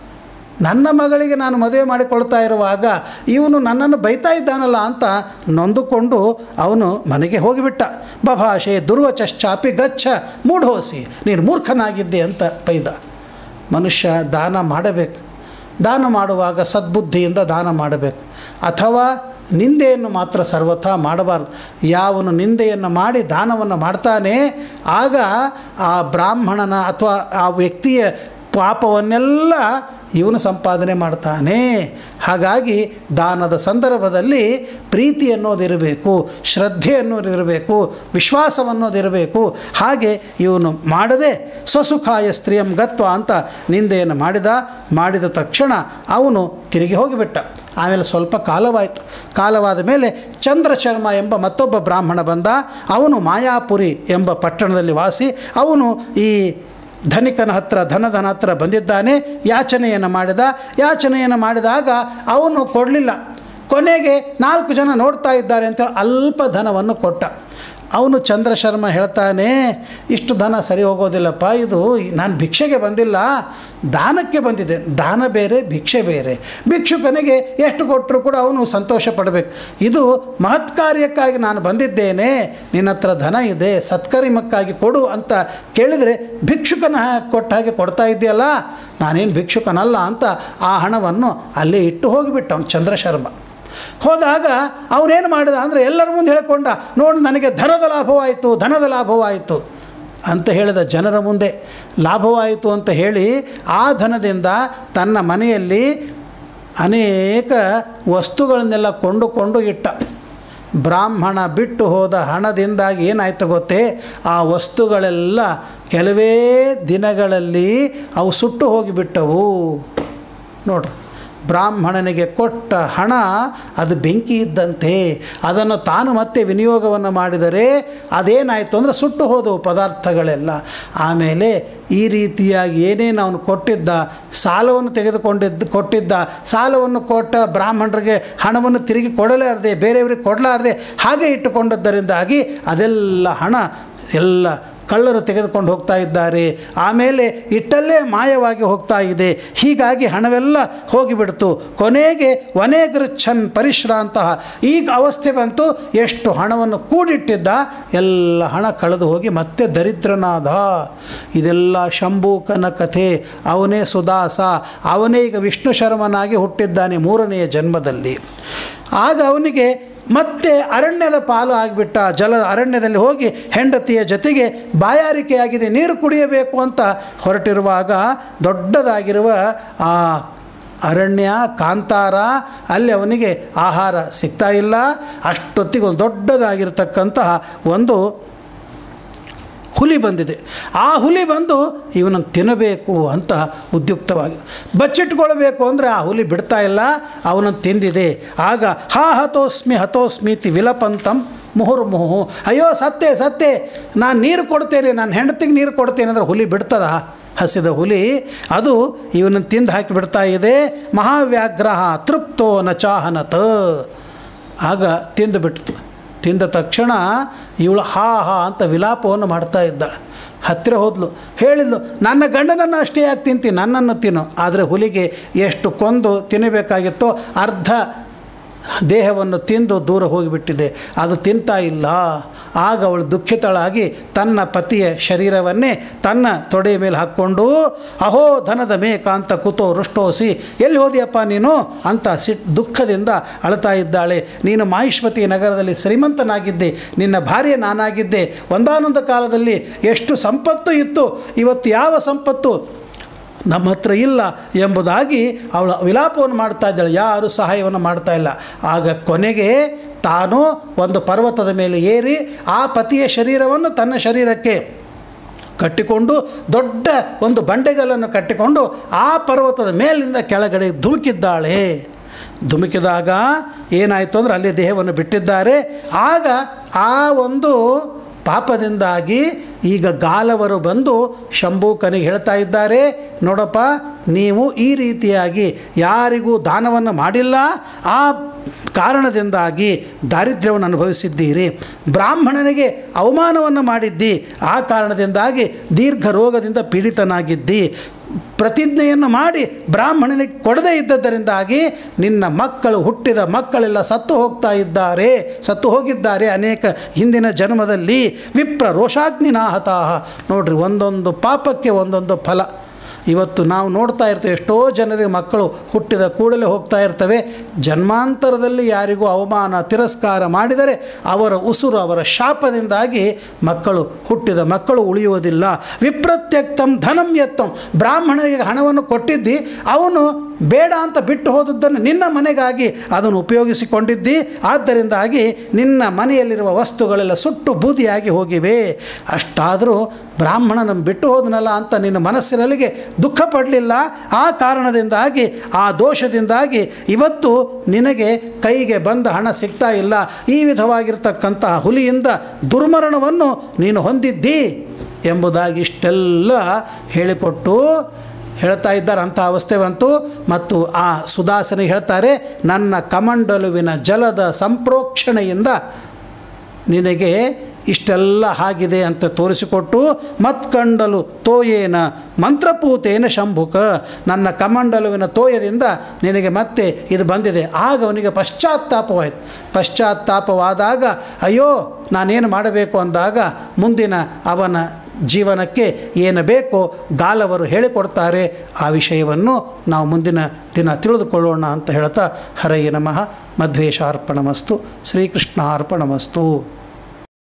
ನನ್ನ ಮಗಳಿಗೆ ನಾನು ಮದುವೆ ಮಾಡಿಕೊಳ್ತಾ ಇರುವಾಗ ಇವನು ನನ್ನನ್ನು ಬೈತಾ ಇದ್ದಾನಲ್ಲ ಅಂತ ನೊಂದುಕೊಂಡು ಅವನು ಮನೆಗೆ ಹೋಗಿಬಿಟ್ಟ ಬಭಾಷೆ ದುರ್ವಚಶ್ಚಾಪಿ ಗಚ್ಚ ಮೂಢೋಸಿ ನೀನು ಮೂರ್ಖನಾಗಿದ್ದೆ ಅಂತ ಬೈದ ಮನುಷ್ಯ ದಾನ ಮಾಡಬೇಕು ದಾನ ಮಾಡುವಾಗ ಸದ್ಬುದ್ಧಿಯಿಂದ ದಾನ ಮಾಡಬೇಕು ಅಥವಾ ನಿಂದೆಯನ್ನು ಮಾತ್ರ ಸರ್ವಥಾ ಮಾಡಬಾರ್ದು ಯಾವನು ನಿಂದೆಯನ್ನು ಮಾಡಿ ದಾನವನ್ನು ಮಾಡ್ತಾನೆ ಆಗ ಆ ಬ್ರಾಹ್ಮಣನ ಅಥವಾ ಆ ವ್ಯಕ್ತಿಯ ಪಾಪವನ್ನೆಲ್ಲ ಇವನು ಸಂಪಾದನೆ ಮಾಡ್ತಾನೆ ಹಾಗಾಗಿ ದಾನದ ಸಂದರ್ಭದಲ್ಲಿ ಪ್ರೀತಿ ಅನ್ನೋದಿರಬೇಕು ಶ್ರದ್ಧೆ ಅನ್ನೋದಿರಬೇಕು ವಿಶ್ವಾಸವನ್ನೋದಿರಬೇಕು ಹಾಗೆ ಇವನು ಮಾಡದೆ ಸ್ವಸುಖಾಯ ಸ್ತ್ರೀಯಂ ಗತ್ವ ಅಂತ ನಿಂದೆಯನ್ನು ಮಾಡಿದ ಮಾಡಿದ ತಕ್ಷಣ ಅವನು ತಿರುಗಿ ಹೋಗಿಬಿಟ್ಟ ಆಮೇಲೆ ಸ್ವಲ್ಪ ಕಾಲವಾಯಿತು ಕಾಲವಾದ ಮೇಲೆ ಚಂದ್ರಶರ್ಮ ಎಂಬ ಮತ್ತೊಬ್ಬ ಬ್ರಾಹ್ಮಣ ಬಂದ ಅವನು ಮಾಯಾಪುರಿ ಎಂಬ ಪಟ್ಟಣದಲ್ಲಿ ವಾಸಿ ಅವನು ಈ ಧನಿಕನ ಹತ್ರ ಧನಧನ ಹತ್ರ ಬಂದಿದ್ದಾನೆ ಯಾಚನೆಯನ್ನು ಮಾಡಿದ ಯಾಚನೆಯನ್ನು ಮಾಡಿದಾಗ ಅವನು ಕೊಡಲಿಲ್ಲ ಕೊನೆಗೆ ನಾಲ್ಕು ಜನ ನೋಡ್ತಾ ಇದ್ದಾರೆ ಅಂತೇಳಿ ಅಲ್ಪ ಧನವನ್ನು ಕೊಟ್ಟ ಅವನು ಚಂದ್ರಶರ್ಮ ಹೇಳ್ತಾನೆ ಇಷ್ಟು ಧನ ಸರಿ ಹೋಗೋದಿಲ್ಲಪ್ಪ ಇದು ನಾನು ಭಿಕ್ಷೆಗೆ ಬಂದಿಲ್ಲ ದಾನಕ್ಕೆ ಬಂದಿದೆ ದಾನ ಬೇರೆ ಭಿಕ್ಷೆ ಬೇರೆ ಭಿಕ್ಷುಕನಿಗೆ ಎಷ್ಟು ಕೊಟ್ಟರು ಕೂಡ ಅವನು ಸಂತೋಷ ಪಡಬೇಕು ಇದು ಮಹತ್ ಕಾರ್ಯಕ್ಕಾಗಿ ನಾನು ಬಂದಿದ್ದೇನೆ ನಿನ್ನ ಹತ್ರ ಧನ ಇದೆ ಸತ್ಕರಿಮಕ್ಕಾಗಿ ಕೊಡು ಅಂತ ಕೇಳಿದರೆ ಭಿಕ್ಷುಕನ ಕೊಟ್ಟ ಹಾಗೆ ಕೊಡ್ತಾ ಇದೆಯಲ್ಲ ನಾನೇನು ಭಿಕ್ಷುಕನಲ್ಲ ಅಂತ ಆ ಹಣವನ್ನು ಅಲ್ಲೇ ಇಟ್ಟು ಹೋಗಿಬಿಟ್ಟ ಅವನು ಚಂದ್ರಶರ್ಮ ಹೋದಾಗ ಅವನೇನು ಮಾಡಿದ ಅಂದರೆ ಎಲ್ಲರ ಮುಂದೆ ಹೇಳ್ಕೊಂಡ ನೋಡಿ ನನಗೆ ಧನದ ಲಾಭವಾಯಿತು ಧನದ ಲಾಭವಾಯಿತು ಅಂತ ಹೇಳಿದ ಜನರ ಮುಂದೆ ಲಾಭವಾಯಿತು ಅಂತ ಹೇಳಿ ಆ ಧನದಿಂದ ತನ್ನ ಮನೆಯಲ್ಲಿ ಅನೇಕ ವಸ್ತುಗಳನ್ನೆಲ್ಲ ಕೊಂಡುಕೊಂಡು ಇಟ್ಟ ಬ್ರಾಹ್ಮಣ ಬಿಟ್ಟು ಹೋದ ಹಣದಿಂದಾಗಿ ಏನಾಯ್ತು ಗೊತ್ತೇ ಆ ವಸ್ತುಗಳೆಲ್ಲ ಕೆಲವೇ ದಿನಗಳಲ್ಲಿ ಅವು ಸುಟ್ಟು ಹೋಗಿಬಿಟ್ಟವು ನೋಡ್ರಿ ಬ್ರಾಹ್ಮಣನಿಗೆ ಕೊಟ್ಟ ಹಣ ಅದು ಬೆಂಕಿ ಇದ್ದಂತೆ ಅದನ್ನು ತಾನು ಮತ್ತೆ ವಿನಿಯೋಗವನ್ನು ಮಾಡಿದರೆ ಅದೇನಾಯಿತು ಅಂದರೆ ಸುಟ್ಟು ಹೋದವು ಪದಾರ್ಥಗಳೆಲ್ಲ ಆಮೇಲೆ ಈ ರೀತಿಯಾಗಿ ಏನೇನು ಅವನು ಕೊಟ್ಟಿದ್ದ ಸಾಲವನ್ನು ತೆಗೆದುಕೊಂಡಿದ್ದ ಕೊಟ್ಟಿದ್ದ ಸಾಲವನ್ನು ಕೊಟ್ಟ ಬ್ರಾಹ್ಮಣರಿಗೆ ಹಣವನ್ನು ತಿರುಗಿ ಕೊಡಲಾರದೆ ಬೇರೆಯವರಿಗೆ ಕೊಡಲಾರದೆ ಹಾಗೆ ಇಟ್ಟುಕೊಂಡದ್ದರಿಂದಾಗಿ ಅದೆಲ್ಲ ಹಣ ಎಲ್ಲ ಕಳ್ಳರು ತೆಗೆದುಕೊಂಡು ಹೋಗ್ತಾ ಇದ್ದಾರೆ ಆಮೇಲೆ ಇಟ್ಟಲ್ಲೇ ಮಾಯವಾಗಿ ಹೋಗ್ತಾ ಇದೆ ಹೀಗಾಗಿ ಹಣವೆಲ್ಲ ಹೋಗಿಬಿಡ್ತು ಕೊನೆಗೆ ವನೇಗೃಚ್ಛನ್ ಪರಿಶ್ರಾಂತಹ ಈಗ ಅವಸ್ಥೆ ಬಂತು ಎಷ್ಟು ಹಣವನ್ನು ಕೂಡಿಟ್ಟಿದ್ದ ಎಲ್ಲ ಹಣ ಕಳೆದು ಹೋಗಿ ಮತ್ತೆ ದರಿದ್ರನಾದ ಇದೆಲ್ಲ ಶಂಭೂಕನ ಕಥೆ ಅವನೇ ಸುದಾಸ ಅವನೇ ಈಗ ವಿಷ್ಣು ಶರ್ಮನಾಗಿ ಹುಟ್ಟಿದ್ದಾನೆ ಮೂರನೆಯ ಜನ್ಮದಲ್ಲಿ ಆಗ ಅವನಿಗೆ ಮತ್ತೆ ಅರಣ್ಯದ ಪಾಲು ಆಗಿಬಿಟ್ಟ ಜಲ ಅರಣ್ಯದಲ್ಲಿ ಹೋಗಿ ಹೆಂಡತಿಯ ಜೊತೆಗೆ ಬಾಯಾರಿಕೆಯಾಗಿದೆ ನೀರು ಕುಡಿಯಬೇಕು ಅಂತ ಹೊರಟಿರುವಾಗ ದೊಡ್ಡದಾಗಿರುವ ಆ ಅರಣ್ಯ ಕಾಂತಾರ ಅಲ್ಲಿ ಅವನಿಗೆ ಆಹಾರ ಸಿಗ್ತಾ ಇಲ್ಲ ಅಷ್ಟೊತ್ತಿಗೆ ಒಂದು ದೊಡ್ಡದಾಗಿರ್ತಕ್ಕಂತಹ ಒಂದು ಹುಲಿ ಬಂದಿದೆ ಆ ಹುಲಿ ಬಂದು ಇವನನ್ನು ತಿನ್ನಬೇಕು ಅಂತ ಉದ್ಯುಕ್ತವಾಗಿದೆ ಬಚ್ಚಿಟ್ಕೊಳ್ಬೇಕು ಅಂದರೆ ಆ ಹುಲಿ ಬಿಡ್ತಾ ಇಲ್ಲ ಅವನನ್ನು ತಿಂದಿದೆ ಆಗ ಹಾ ಹತೋಸ್ಮಿ ಹತೋಸ್ಮಿತಿ ವಿಲಪಂತಂ ಮುಹುರ್ಮುಹು ಅಯ್ಯೋ ಸತ್ತೆ ಸತ್ತೆ ನಾನು ನೀರು ಕೊಡ್ತೇನೆ ನಾನು ಹೆಂಡತಿಗೆ ನೀರು ಕೊಡ್ತೇನೆ ಅಂದರೆ ಹುಲಿ ಬಿಡ್ತದ ಹಸಿದ ಹುಲಿ ಅದು ಇವನನ್ನು ತಿಂದು ಹಾಕಿ ಬಿಡ್ತಾ ಇದೆ ಮಹಾವ್ಯಾಗ್ರಹ ತೃಪ್ತೋ ನ ಚಾಹನತ ಆಗ ತಿಂದು ಬಿಡ್ತು ತಿಂದ ತಕ್ಷಣ ಇವಳು ಹಾ ಹಾ ಅಂತ ವಿಲಾಪವನ್ನು ಮಾಡ್ತಾ ಇದ್ದಾಳೆ ಹತ್ತಿರ ಹೋದ್ಲು ಹೇಳಿದ್ಲು ನನ್ನ ಗಂಡನನ್ನು ಅಷ್ಟೇ ಯಾಕೆ ತಿಂತೀನಿ ನನ್ನನ್ನು ತಿನ್ನು ಆದರೆ ಹುಲಿಗೆ ಎಷ್ಟು ಕೊಂದು ತಿನ್ನಬೇಕಾಗಿತ್ತೋ ಅರ್ಧ ದೇಹವನ್ನು ತಿಂದು ದೂರ ಹೋಗಿಬಿಟ್ಟಿದೆ ಅದು ತಿಂತಾ ಇಲ್ಲ ಆಗ ಅವಳು ದುಃಖಿತಳಾಗಿ ತನ್ನ ಪತಿಯ ಶರೀರವನ್ನೇ ತನ್ನ ತೊಡೆಯ ಮೇಲೆ ಹಾಕ್ಕೊಂಡು ಅಹೋ ಧನದ ಮೇಕಾಂತ ಕುತೋ ರುಷ್ಟೋಸಿ ಎಲ್ಲಿ ಹೋದಿಯಪ್ಪ ನೀನು ಅಂತ ಸಿಟ್ ದುಃಖದಿಂದ ಅಳ್ತಾ ಇದ್ದಾಳೆ ನೀನು ಮಾಹಿಷ್ಮತಿ ನಗರದಲ್ಲಿ ಶ್ರೀಮಂತನಾಗಿದ್ದೆ ನಿನ್ನ ಭಾರ್ಯ ನಾನಾಗಿದ್ದೆ ಒಂದಾನೊಂದು ಕಾಲದಲ್ಲಿ ಎಷ್ಟು ಸಂಪತ್ತು ಇತ್ತು ಇವತ್ತು ಯಾವ ಸಂಪತ್ತು ನಮ್ಮ ಹತ್ರ ಇಲ್ಲ ಎಂಬುದಾಗಿ ಅವಳು ವಿಲಾಪವನ್ನು ಮಾಡ್ತಾ ಇದ್ದಾಳೆ ಯಾರು ಸಹಾಯವನ್ನು ಮಾಡ್ತಾ ಇಲ್ಲ ಆಗ ಕೊನೆಗೆ ತಾನು ಒಂದು ಪರ್ವತದ ಮೇಲೆ ಏರಿ ಆ ಪತಿಯ ಶರೀರವನ್ನು ತನ್ನ ಶರೀರಕ್ಕೆ ಕಟ್ಟಿಕೊಂಡು ದೊಡ್ಡ ಒಂದು ಬಂಡೆಗಲ್ಲನ್ನು ಕಟ್ಟಿಕೊಂಡು ಆ ಪರ್ವತದ ಮೇಲಿಂದ ಕೆಳಗಡೆ ಧುಮುಕಿದ್ದಾಳೆ ಧುಮುಕಿದಾಗ ಏನಾಯಿತು ಅಂದರೆ ಅಲ್ಲಿ ದೇಹವನ್ನು ಬಿಟ್ಟಿದ್ದಾರೆ ಆಗ ಆ ಒಂದು ಪಾಪದಿಂದಾಗಿ ಈಗ ಗಾಲವರು ಬಂದು ಶಂಭೂಕನಿಗೆ ಹೇಳ್ತಾ ಇದ್ದಾರೆ ನೋಡಪ್ಪ ನೀವು ಈ ರೀತಿಯಾಗಿ ಯಾರಿಗೂ ದಾನವನ್ನು ಮಾಡಿಲ್ಲ ಆ ಕಾರಣದಿಂದಾಗಿ ದಾರಿದ್ರ್ಯವನ್ನು ಅನುಭವಿಸಿದ್ದೀರಿ ಬ್ರಾಹ್ಮಣನಿಗೆ ಅವಮಾನವನ್ನು ಮಾಡಿದ್ದಿ ಆ ಕಾರಣದಿಂದಾಗಿ ದೀರ್ಘ ರೋಗದಿಂದ ಪೀಡಿತನಾಗಿದ್ದಿ ಪ್ರತಿಜ್ಞೆಯನ್ನು ಮಾಡಿ ಬ್ರಾಹ್ಮಣನಿಗೆ ಕೊಡದೇ ಇದ್ದದರಿಂದಾಗಿ ನಿನ್ನ ಮಕ್ಕಳು ಹುಟ್ಟಿದ ಮಕ್ಕಳೆಲ್ಲ ಸತ್ತು ಹೋಗ್ತಾ ಇದ್ದಾರೆ ಸತ್ತು ಹೋಗಿದ್ದಾರೆ ಅನೇಕ ಹಿಂದಿನ ಜನ್ಮದಲ್ಲಿ ವಿಪ್ರ ರೋಷಾಗ್ನಿನಾಹತಾಹ ನೋಡ್ರಿ ಒಂದೊಂದು ಪಾಪಕ್ಕೆ ಒಂದೊಂದು ಫಲ ಇವತ್ತು ನಾವು ನೋಡ್ತಾ ಇರ್ತೇವೆ ಎಷ್ಟೋ ಜನರಿಗೆ ಮಕ್ಕಳು ಹುಟ್ಟಿದ ಕೂಡಲೇ ಹೋಗ್ತಾ ಇರ್ತವೆ ಜನ್ಮಾಂತರದಲ್ಲಿ ಯಾರಿಗೂ ಅವಮಾನ ತಿರಸ್ಕಾರ ಮಾಡಿದರೆ ಅವರ ಉಸುರು ಅವರ ಶಾಪದಿಂದಾಗಿ ಮಕ್ಕಳು ಹುಟ್ಟಿದ ಮಕ್ಕಳು ಉಳಿಯುವುದಿಲ್ಲ ವಿಪ್ರತ್ಯಕ್ತಂ ಧನಂ ಎತ್ತಂ ಬ್ರಾಹ್ಮಣನಿಗೆ ಹಣವನ್ನು ಕೊಟ್ಟಿದ್ದಿ ಅವನು ಬೇಡ ಅಂತ ಬಿಟ್ಟು ಹೋದದ್ದನ್ನು ನಿನ್ನ ಮನೆಗಾಗಿ ಅದನ್ನು ಉಪಯೋಗಿಸಿಕೊಂಡಿದ್ದಿ ಆದ್ದರಿಂದಾಗಿ ನಿನ್ನ ಮನೆಯಲ್ಲಿರುವ ವಸ್ತುಗಳೆಲ್ಲ ಸುಟ್ಟು ಬೂದಿಯಾಗಿ ಹೋಗಿವೆ ಅಷ್ಟಾದರೂ ಬ್ರಾಹ್ಮಣನನ್ನು ಬಿಟ್ಟು ಹೋದನಲ್ಲ ಅಂತ ನಿನ್ನ ಮನಸ್ಸಿನಲ್ಲಿಗೆ ದುಃಖ ಪಡಲಿಲ್ಲ ಆ ಕಾರಣದಿಂದಾಗಿ ಆ ದೋಷದಿಂದಾಗಿ ಇವತ್ತು ನಿನಗೆ ಕೈಗೆ ಬಂದ ಹಣ ಸಿಗ್ತಾ ಇಲ್ಲ ಈ ವಿಧವಾಗಿರ್ತಕ್ಕಂತಹ ಹುಲಿಯಿಂದ ದುರ್ಮರಣವನ್ನು ನೀನು ಹೊಂದಿದ್ದಿ ಎಂಬುದಾಗಿ ಇಷ್ಟೆಲ್ಲ ಹೇಳಿಕೊಟ್ಟು ಹೇಳ್ತಾ ಇದ್ದಾರೆ ಅಂಥ ಅವಸ್ಥೆ ಬಂತು ಮತ್ತು ಆ ಸುದಾಸನಿಗೆ ಹೇಳ್ತಾರೆ ನನ್ನ ಕಮಂಡಲುವಿನ ಜಲದ ಸಂಪ್ರೋಕ್ಷಣೆಯಿಂದ ನಿನಗೆ ಇಷ್ಟೆಲ್ಲ ಆಗಿದೆ ಅಂತ ತೋರಿಸಿಕೊಟ್ಟು ಮತ್ಕಂಡಲು ತೋಯೇನ ಮಂತ್ರಪೂತೇನ ಶಂಭುಕ ನನ್ನ ಕಮಂಡಲುವಿನ ತೋಯದಿಂದ ನಿನಗೆ ಮತ್ತೆ ಇದು ಬಂದಿದೆ ಆಗ ಅವನಿಗೆ ಪಶ್ಚಾತ್ತಾಪವಾಯಿತು ಪಶ್ಚಾತ್ತಾಪವಾದಾಗ ಅಯ್ಯೋ ನಾನೇನು ಮಾಡಬೇಕು ಅಂದಾಗ ಮುಂದಿನ ಅವನ ಜೀವನಕ್ಕೆ ಏನು ಬೇಕೋ ಗಾಲವರು ಹೇಳಿಕೊಡ್ತಾರೆ ಆ ವಿಷಯವನ್ನು ನಾವು ಮುಂದಿನ ದಿನ ತಿಳಿದುಕೊಳ್ಳೋಣ ಅಂತ ಹೇಳ್ತಾ ಹರಯ್ಯ ನಮಃ ಮಧ್ವೇಶ ಅರ್ಪಣಮಸ್ತು ಶ್ರೀಕೃಷ್ಣ ಅರ್ಪಣಮಸ್ತು